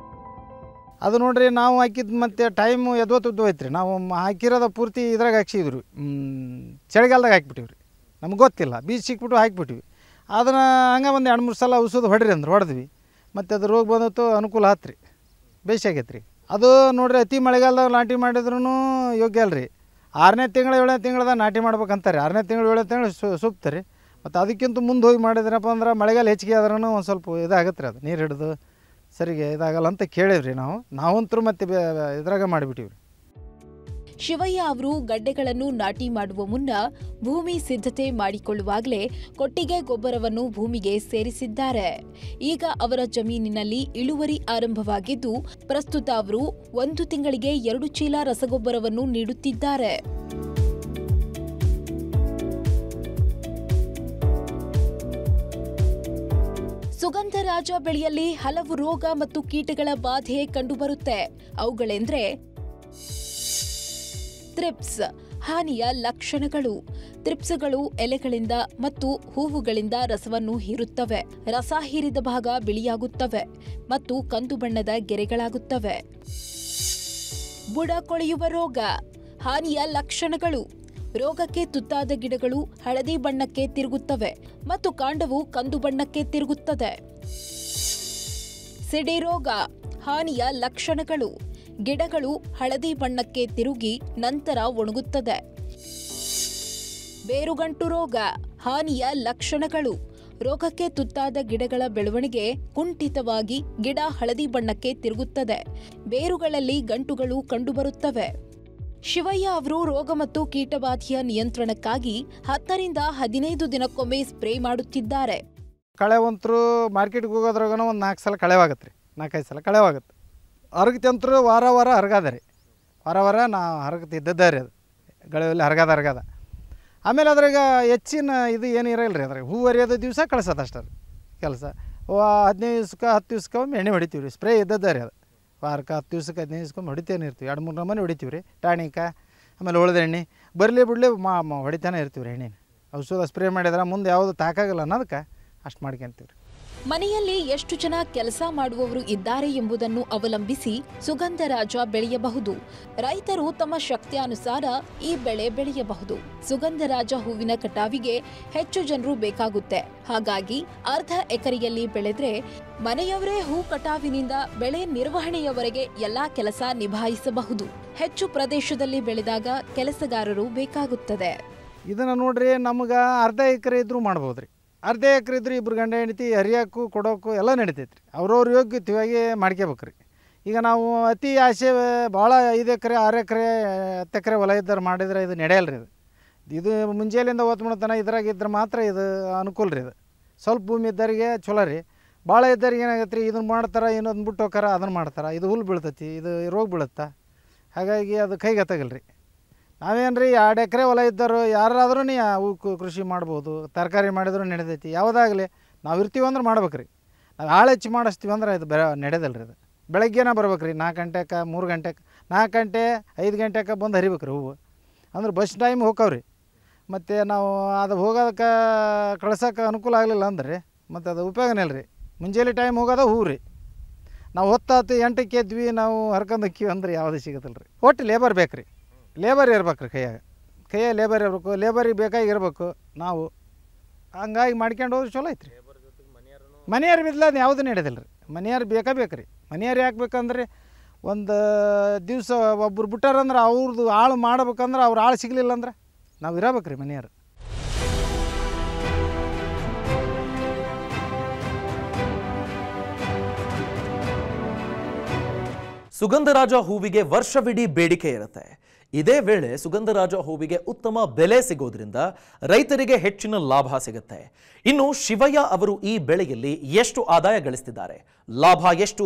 Speaker 1: ಅದು ನೋಡ್ರಿ ನಾವು ಹಾಕಿದ್ದು ಮತ್ತೆ ಟೈಮು ಎದ್ವತ್ತು ಹೋಯ್ತು ರೀ ನಾವು ಮ- ಹಾಕಿರೋದ ಪೂರ್ತಿ ಇದ್ರಾಗ ಹಾಕ್ಸಿದ್ವಿ ಚಳಿಗಾಲದಾಗ ಹಾಕ್ಬಿಟ್ಟಿವಿ ರೀ ನಮ್ಗೆ ಗೊತ್ತಿಲ್ಲ ಬೀಜ ಸಿಕ್ಬಿಟ್ಟು ಹಾಕ್ಬಿಟ್ಟಿವಿ ಅದನ್ನು ಹಂಗೆ ಒಂದು ಎರಡು ಮೂರು ಸಲ ಔಷಧ ಹೊಡ್ರಿ ಅಂದ್ರೆ ಹೊಡೆದ್ವಿ ಮತ್ತು ಅದು ರೋಗ ಬಂದತ್ತು ಅನುಕೂಲ ಆತು ರೀ ಬೇಸಿ ಆಗೈತೆ ರೀ ಅದು ನೋಡ್ರಿ ಅತಿ ಮಳೆಗಾಲದಾಗ ನಾಟಿ ಮಾಡಿದ್ರೂ ಯೋಗ್ಯ ಅಲ್ಲ ರೀ ಆರನೇ ತಿಂಗಳು ಏಳನೇ ತಿಂಗಳದಾಗ ನಾಟಿ ಮಾಡ್ಬೇಕಂತಾರೆ ಆರನೇ ತಿಂಗಳು ಏಳನೇ ತಿಂಗಳು ಸು ಸೂಕ್ತ ರೀ ಮತ್ತು ಅದಕ್ಕಿಂತ ಮುಂದೆ ಹೋಗಿ ಮಾಡಿದ್ರಪ್ಪ ಅಂದ್ರೆ ಮಳೆಗಾಲ ಹೆಚ್ಚಿಗೆ ಆದ್ರೂ ಒಂದು ಸ್ವಲ್ಪ ಇದಾಗತ್ತೆ ರೀ ಅದು ನೀರು ಹಿಡಿದು ಸರಿಗೆ ಇದಾಗಲ್ಲ ಅಂತ ಕೇಳೀವ್ರಿ ನಾವು ನಾವಂತರೂ ಮತ್ತೆ ಬೆ- ಇದ್ರಾಗ ಮಾಡಿಬಿಟ್ಟಿವ್ರಿ
Speaker 3: ಶಿವಯ್ಯ ಅವರು ಗಡ್ಡೆಗಳನ್ನು ನಾಟಿ ಮಾಡುವ ಮುನ್ನ ಭೂಮಿ ಸಿದ್ಧತೆ ಮಾಡಿಕೊಳ್ಳುವಾಗಲೇ ಕೊಟ್ಟಿಗೆ ಗೊಬ್ಬರವನ್ನು ಭೂಮಿಗೆ ಸೇರಿಸಿದ್ದಾರೆ ಈಗ ಅವರ ಜಮೀನಿನಲ್ಲಿ ಇಳುವರಿ ಆರಂಭವಾಗಿದ್ದು ಪ್ರಸ್ತುತ ಅವರು ಒಂದು ತಿಂಗಳಿಗೆ ಎರಡು ಚೀಲ ರಸಗೊಬ್ಬರವನ್ನು ನೀಡುತ್ತಿದ್ದಾರೆ ಸುಗಂಧರಾಜ ಬೆಳೆಯಲ್ಲಿ ಹಲವು ರೋಗ ಮತ್ತು ಕೀಟಗಳ ಬಾಧೆ ಕಂಡುಬರುತ್ತೆ ಅವುಗಳೆಂದ್ರೆ ತ್ರಿಪ್ಸ್ ಹಾನಿಯ ಲಕ್ಷಣಗಳು ತ್ರಿಪ್ಸ್ಗಳು ಎಲೆಗಳಿಂದ ಮತ್ತು ಹೂವುಗಳಿಂದ ರಸವನ್ನು ಹೀರುತ್ತವೆ ರಸ ಹೀರಿದ ಭಾಗ ಬಿಳಿಯಾಗುತ್ತವೆ ಮತ್ತು ಕಂದು ಬಣ್ಣದ ಗೆರೆಗಳಾಗುತ್ತವೆ ಬುಡ ಕೊಳೆಯುವ ರೋಗ ಹಾನಿಯ ಲಕ್ಷಣಗಳು ರೋಗಕ್ಕೆ ತುತ್ತಾದ ಗಿಡಗಳು ಹಳದಿ ಬಣ್ಣಕ್ಕೆ ತಿರುಗುತ್ತವೆ ಮತ್ತು ಕಾಂಡವು ಕಂದು ಬಣ್ಣಕ್ಕೆ ತಿರುಗುತ್ತದೆ ಸಿಡಿ ರೋಗ ಹಾನಿಯ ಲಕ್ಷಣಗಳು ಗಿಡಗಳು ಹಳದಿ ಬಣ್ಣಕ್ಕೆ ತಿರುಗಿ ನಂತರ ಒಣಗುತ್ತದೆ ಬೇರುಗಂಟು ರೋಗ ಹಾನಿಯ ಲಕ್ಷಣಗಳು ರೋಗಕ್ಕೆ ತುತ್ತಾದ ಗಿಡಗಳ ಬೆಳವಣಿಗೆ ಕುಂಠಿತವಾಗಿ ಗಿಡ ಹಳದಿ ಬಣ್ಣಕ್ಕೆ ತಿರುಗುತ್ತದೆ ಬೇರುಗಳಲ್ಲಿ ಗಂಟುಗಳು ಕಂಡುಬರುತ್ತವೆ ಶಿವಯ್ಯ ಅವರು ರೋಗ ಮತ್ತು ಕೀಟಬಾಧೆಯ ನಿಯಂತ್ರಣಕ್ಕಾಗಿ ಹತ್ತರಿಂದ ಹದಿನೈದು ದಿನಕ್ಕೊಮ್ಮೆ ಸ್ಪ್ರೇ ಮಾಡುತ್ತಿದ್ದಾರೆ
Speaker 1: ಕಳೆವಂತರು ಮಾರ್ಕೆಟ್ಗೆ ಹೋಗೋದ್ರಾಗ ಒಂದು ನಾಲ್ಕು ಸಲ ಕಳೆವಾಗತ್ತೆ ರೀ ನಾಲ್ಕೈದು ಸಲ ಕಳೆವಾಗುತ್ತೆ ಹರಗತಂತ್ರು ವಾರ ವಾರ ಹರಗಾದ ರೀ ವಾರ ವಾರ ನಾ ಹರಗತಿದ್ದದ್ದೇ ರೀ ಅದು ಗಳವೆಲ್ಲಿ ಹರಗದ ಹರಗದ ಆಮೇಲೆ ಅದ್ರಾಗ ಹೆಚ್ಚಿನ ಇದು ಏನು ಇರಲ್ಲ ರೀ ಅದ್ರಾಗ ಹೂ ಹರಿಯೋದು ದಿವಸ ಕಳ್ಸೋದು ಅಷ್ಟೇ ರೀ ಕೆಲಸ ಹದಿನೈದು ದಿವ್ಸಕ್ಕೆ ಹತ್ತು ದಿವ್ಸಕ್ಕೆ ಒಮ್ಮೆ ಎಣ್ಣೆ ಹೊಡಿತೀವಿ ರೀ ಸ್ಪ್ರೇ ಇದ್ದದ್ದೇ ರೀ ಅದು ವಾರಕ್ಕೆ ಹತ್ತು ದಿವ್ಸಕ್ಕೆ ಹದಿನೈದು ದಿವ್ಸಕ್ಕೆ ಹೊಡಿತೇನೆ ಇರ್ತೀವಿ ಎರಡು ಮೂರು ನಮೂನೆ ಹೊಡಿತೀವಿ ರೀ ಟಾಣಿಕ ಆಮೇಲೆ ಉಳ್ದ ಎಣ್ಣೆ ಬರಲಿ ಬಿಡಲಿ ಮಾ ಮ- ಹೊಡಿತಾನೆ ಇರ್ತೀವಿ ರೀ ಎಣ್ಣೆನ ಔಷಧ ಸ್ಪ್ರೇ ಮಾಡಿದ್ರೆ ಮುಂದೆ ಯಾವುದು ತಾಕಾಗಲ್ಲ ಅನ್ನೋದಕ್ಕೆ ಅಷ್ಟು ಮಾಡ್ಕೊಂತೀವಿ ರೀ
Speaker 3: ಮನೆಯಲ್ಲಿ ಎಷ್ಟು ಜನ ಕೆಲಸ ಮಾಡುವವರು ಇದ್ದಾರೆ ಎಂಬುದನ್ನು ಅವಲಂಬಿಸಿ ಸುಗಂಧರಾಜ ಬೆಳೆಯಬಹುದು ರೈತರು ತಮ್ಮ ಶಕ್ತಿಯಾನುಸಾರ ಈ ಬೆಳೆ ಬೆಳೆಯಬಹುದು ಸುಗಂಧರಾಜ ಹೂವಿನ ಕಟಾವಿಗೆ ಹೆಚ್ಚು ಜನರು ಬೇಕಾಗುತ್ತೆ ಹಾಗಾಗಿ ಅರ್ಧ ಎಕರೆಯಲ್ಲಿ ಬೆಳೆದ್ರೆ ಮನೆಯವರೇ ಹೂ ಕಟಾವಿನಿಂದ ಬೆಳೆ ನಿರ್ವಹಣೆಯವರೆಗೆ ಎಲ್ಲಾ ಕೆಲಸ ನಿಭಾಯಿಸಬಹುದು ಹೆಚ್ಚು ಪ್ರದೇಶದಲ್ಲಿ ಬೆಳೆದಾಗ ಕೆಲಸಗಾರರು ಬೇಕಾಗುತ್ತದೆ
Speaker 1: ಇದನ್ನು ನೋಡ್ರಿ ನಮ್ಗೆ ಅರ್ಧ ಎಕರೆ ಇದ್ರೂ ಮಾಡ್ಬೋದು ರೀ ಅರ್ಧ ಎಕರೆ ಇದ್ರೆ ಇಬ್ರು ಗಂಡ ಹೆಂಡತಿ ಹರಿಯೋಕ್ಕೂ ಕೊಡೋಕ್ಕೂ ಎಲ್ಲ ನಡಿತೈತೆ ರೀ ಅವ್ರವ್ರ ಯೋಗ್ಯತೆಯಾಗಿ ಮಾಡ್ಕೋಬೇಕು ರೀ ಈಗ ನಾವು ಅತಿ ಆಸೆ ಭಾಳ ಐದು ಎಕರೆ ಆರು ಎಕರೆ ಹತ್ತು ಎಕರೆ ಹೊಲ ಇದ್ದಾರೆ ಮಾಡಿದ್ರೆ ಇದು ನಡೆಯಲ್ಲ ರೀ ಇದು ಇದು ಮುಂಜಾನೆಯಿಂದ ಹೊತ್ತು ಮಾಡ್ತಾನೆ ಇದ್ರಾಗ ಇದ್ರೆ ಮಾತ್ರ ಇದು ಅನುಕೂಲ ರೀ ಇದು ಸ್ವಲ್ಪ ಭೂಮಿ ಇದ್ದವರಿಗೆ ಚಲೋ ರೀ ಭಾಳ ಇದ್ದವ್ರಿಗೆ ಏನಾಗತ್ತೆ ರೀ ಇದನ್ನು ಮಾಡ್ತಾರೆ ಇನ್ನೊಂದು ಬಿಟ್ಟು ಹೋಕಾರ ಅದನ್ನು ಮಾಡ್ತಾರೆ ಇದು ಹುಲ್ಲು ಬೀಳ್ತೈತಿ ಇದು ರೋಗ ಬೀಳುತ್ತಾ ಹಾಗಾಗಿ ಅದು ಕೈಗೆ ಹತ್ತಾಗಲ್ಲ ರೀ ನಾವೇನು ರೀ ಎರಡು ಎಕರೆ ಹೊಲ ಇದ್ದರು ಯಾರಾದ್ರೂ ಅವು ಕು- ಕೃಷಿ ಮಾಡ್ಬೋದು ತರಕಾರಿ ಮಾಡಿದ್ರು ನಡೆದೈತಿ ಯಾವುದಾಗಲಿ ನಾವು ಇರ್ತೀವಿ ಅಂದ್ರೆ ಮಾಡ್ಬೇಕು ರೀ ನಾವು ಆಳು ಹೆಚ್ಚು ಮಾಡಿಸ್ತೀವಿ ಅಂದ್ರೆ ಇದು ಬೆಳೆ ನಡೆಯದಲ್ಲ ರೀ ಇದು ಬೆಳಗ್ಗೆನೇ ಬರ್ಬೇಕು ರೀ ನಾಲ್ಕು ಗಂಟೆಗೆ ಮೂರು ಗಂಟೆಗೆ ನಾಲ್ಕು ಗಂಟೆ ಐದು ಗಂಟೆಗೆ ಬಂದು ಹರಿಬೇಕು ರೀ ಹೂವು ಅಂದ್ರೆ ಬಸ್ ಟೈಮ್ ಹೋಗ್ತಾವ್ರಿ ಮತ್ತು ನಾವು ಅದು ಹೋಗೋದಕ್ಕೆ ಕಳ್ಸೋಕೆ ಅನುಕೂಲ ಆಗಲಿಲ್ಲ ಅಂದ್ರೆ ಮತ್ತು ಅದು ಉಪಯೋಗನೇ ಇಲ್ಲ ರೀ ಮುಂಜಾನೆ ಟೈಮ್ ಹೋಗೋದ ಹೂ ರೀ ನಾವು ಹೊತ್ತಾತು ಎಂಟಕ್ಕೆ ಎದ್ವಿ ನಾವು ಹರ್ಕೊಂಡು ಹೋಕ್ಕೀವಿ ಅಂದ್ರೆ ಯಾವುದೂ ಸಿಗೋದಿಲ್ಲ ರೀ ಒಟ್ಟು ಲೇಬರ್ ಬೇಕು ರೀ ಲೇಬರ್ ಇರ್ಬೇಕು ರೀ ಕೈಯಾಗ ಕೈಯಾಗ ಲೇಬರ್ ಇರಬೇಕು ಲೇಬರಿಗೆ ಬೇಕಾಗಿ ಇರಬೇಕು ನಾವು ಹಂಗಾಗಿ ಮಾಡ್ಕೊಂಡು ಹೋದ್ರೆ ಚಲೋ ಐತ್ರಿ ಮನೆಯವ್ರು ಬಿದ್ಲ ಅದು ಯಾವುದೂ ನಡೆಯೋದಿಲ್ಲ ರೀ ಮನೆಯವ್ರು ಬೇಕಾ ಬೇಕು ರೀ ಮನೆಯವ್ರು ಯಾಕೆ ಬೇಕಂದ್ರೆ ಒಂದು ದಿವಸ ಒಬ್ರು ಬಿಟ್ಟಾರಂದ್ರೆ ಅವ್ರದ್ದು ಆಳು ಮಾಡ್ಬೇಕಂದ್ರೆ ಅವ್ರು ಆಳು ಸಿಗಲಿಲ್ಲ ಅಂದ್ರೆ ನಾವು ಇರಬೇಕು ರೀ ಮನೆಯವ್ರು
Speaker 2: ಸುಗಂಧರಾಜ ಹೂವಿಗೆ ವರ್ಷವಿಡೀ ಬೇಡಿಕೆ ಇರುತ್ತೆ ಇದೇ ವೇಳೆ ಸುಗಂಧರಾಜ ಹೂವಿಗೆ ಉತ್ತಮ ಬೆಲೆ ಸಿಗೋದ್ರಿಂದ ರೈತರಿಗೆ ಹೆಚ್ಚಿನ ಲಾಭ ಸಿಗುತ್ತೆ ಇನ್ನು ಶಿವಯ್ಯ ಅವರು ಈ ಬೆಳೆಯಲ್ಲಿ ಎಷ್ಟು ಆದಾಯ ಗಳಿಸ್ತಿದ್ದಾರೆ ಲಾಭ ಎಷ್ಟು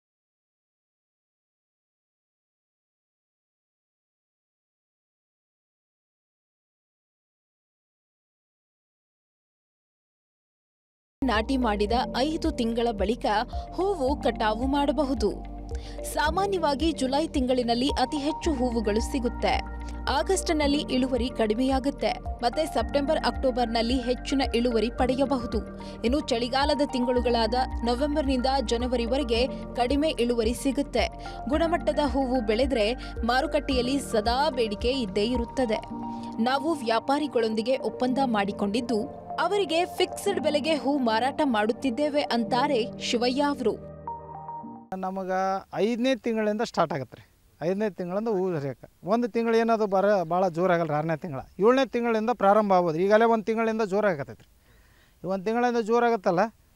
Speaker 3: ನಾಟಿ ಮಾಡಿದ ಐದು ತಿಂಗಳ ಬಳಿಕ ಹೂವು ಕಟಾವು ಮಾಡಬಹುದು ಸಾಮಾನ್ಯವಾಗಿ ಜುಲೈ ತಿಂಗಳಿನಲ್ಲಿ ಅತಿ ಹೆಚ್ಚು ಹೂವುಗಳು ಸಿಗುತ್ತೆ ಆಗಸ್ಟ್ನಲ್ಲಿ ಇಳುವರಿ ಕಡಿಮೆಯಾಗುತ್ತೆ ಮತ್ತೆ ಸೆಪ್ಟೆಂಬರ್ ಅಕ್ಟೋಬರ್ನಲ್ಲಿ ಹೆಚ್ಚಿನ ಇಳುವರಿ ಪಡೆಯಬಹುದು ಇನ್ನು ಚಳಿಗಾಲದ ತಿಂಗಳುಗಳಾದ ನವೆಂಬರ್ನಿಂದ ಜನವರಿವರೆಗೆ ಕಡಿಮೆ ಇಳುವರಿ ಸಿಗುತ್ತೆ ಗುಣಮಟ್ಟದ ಹೂವು ಬೆಳೆದ್ರೆ ಮಾರುಕಟ್ಟೆಯಲ್ಲಿ ಸದಾ ಬೇಡಿಕೆ ಇದ್ದೇ ಇರುತ್ತದೆ ನಾವು ವ್ಯಾಪಾರಿಗಳೊಂದಿಗೆ ಒಪ್ಪಂದ ಮಾಡಿಕೊಂಡಿದ್ದು ಅವರಿಗೆ ಫಿಕ್ಸ್ಡ್ ಬೆಲೆಗೆ ಹೂ ಮಾರಾಟ ಮಾಡುತ್ತಿದ್ದೇವೆ ಅಂತಾರೆ ಶಿವಯ್ಯ ಅವರು
Speaker 1: ನಮಗೆ ಐದನೇ ತಿಂಗಳಿಂದ ಸ್ಟಾರ್ಟ್ ಆಗತ್ತೆ ರೀ ಐದನೇ ತಿಂಗಳಿಂದ ಹೂ ಹರಿಯಕ್ಕೆ ಒಂದು ತಿಂಗಳು ಏನದು ಬರ ಭಾಳ ಜೋರಾಗಲ್ಲ ರೀ ಆರನೇ ತಿಂಗಳ ಏಳನೇ ತಿಂಗಳಿಂದ ಪ್ರಾರಂಭ ಆಗ್ಬೋದು ಈಗಲೇ ಒಂದು ತಿಂಗಳಿಂದ ಜೋರಾಗತ್ತೈತೆ ರೀ ಈ ಒಂದು ತಿಂಗಳಿಂದ ಜೋರಾಗತ್ತಲ್ಲ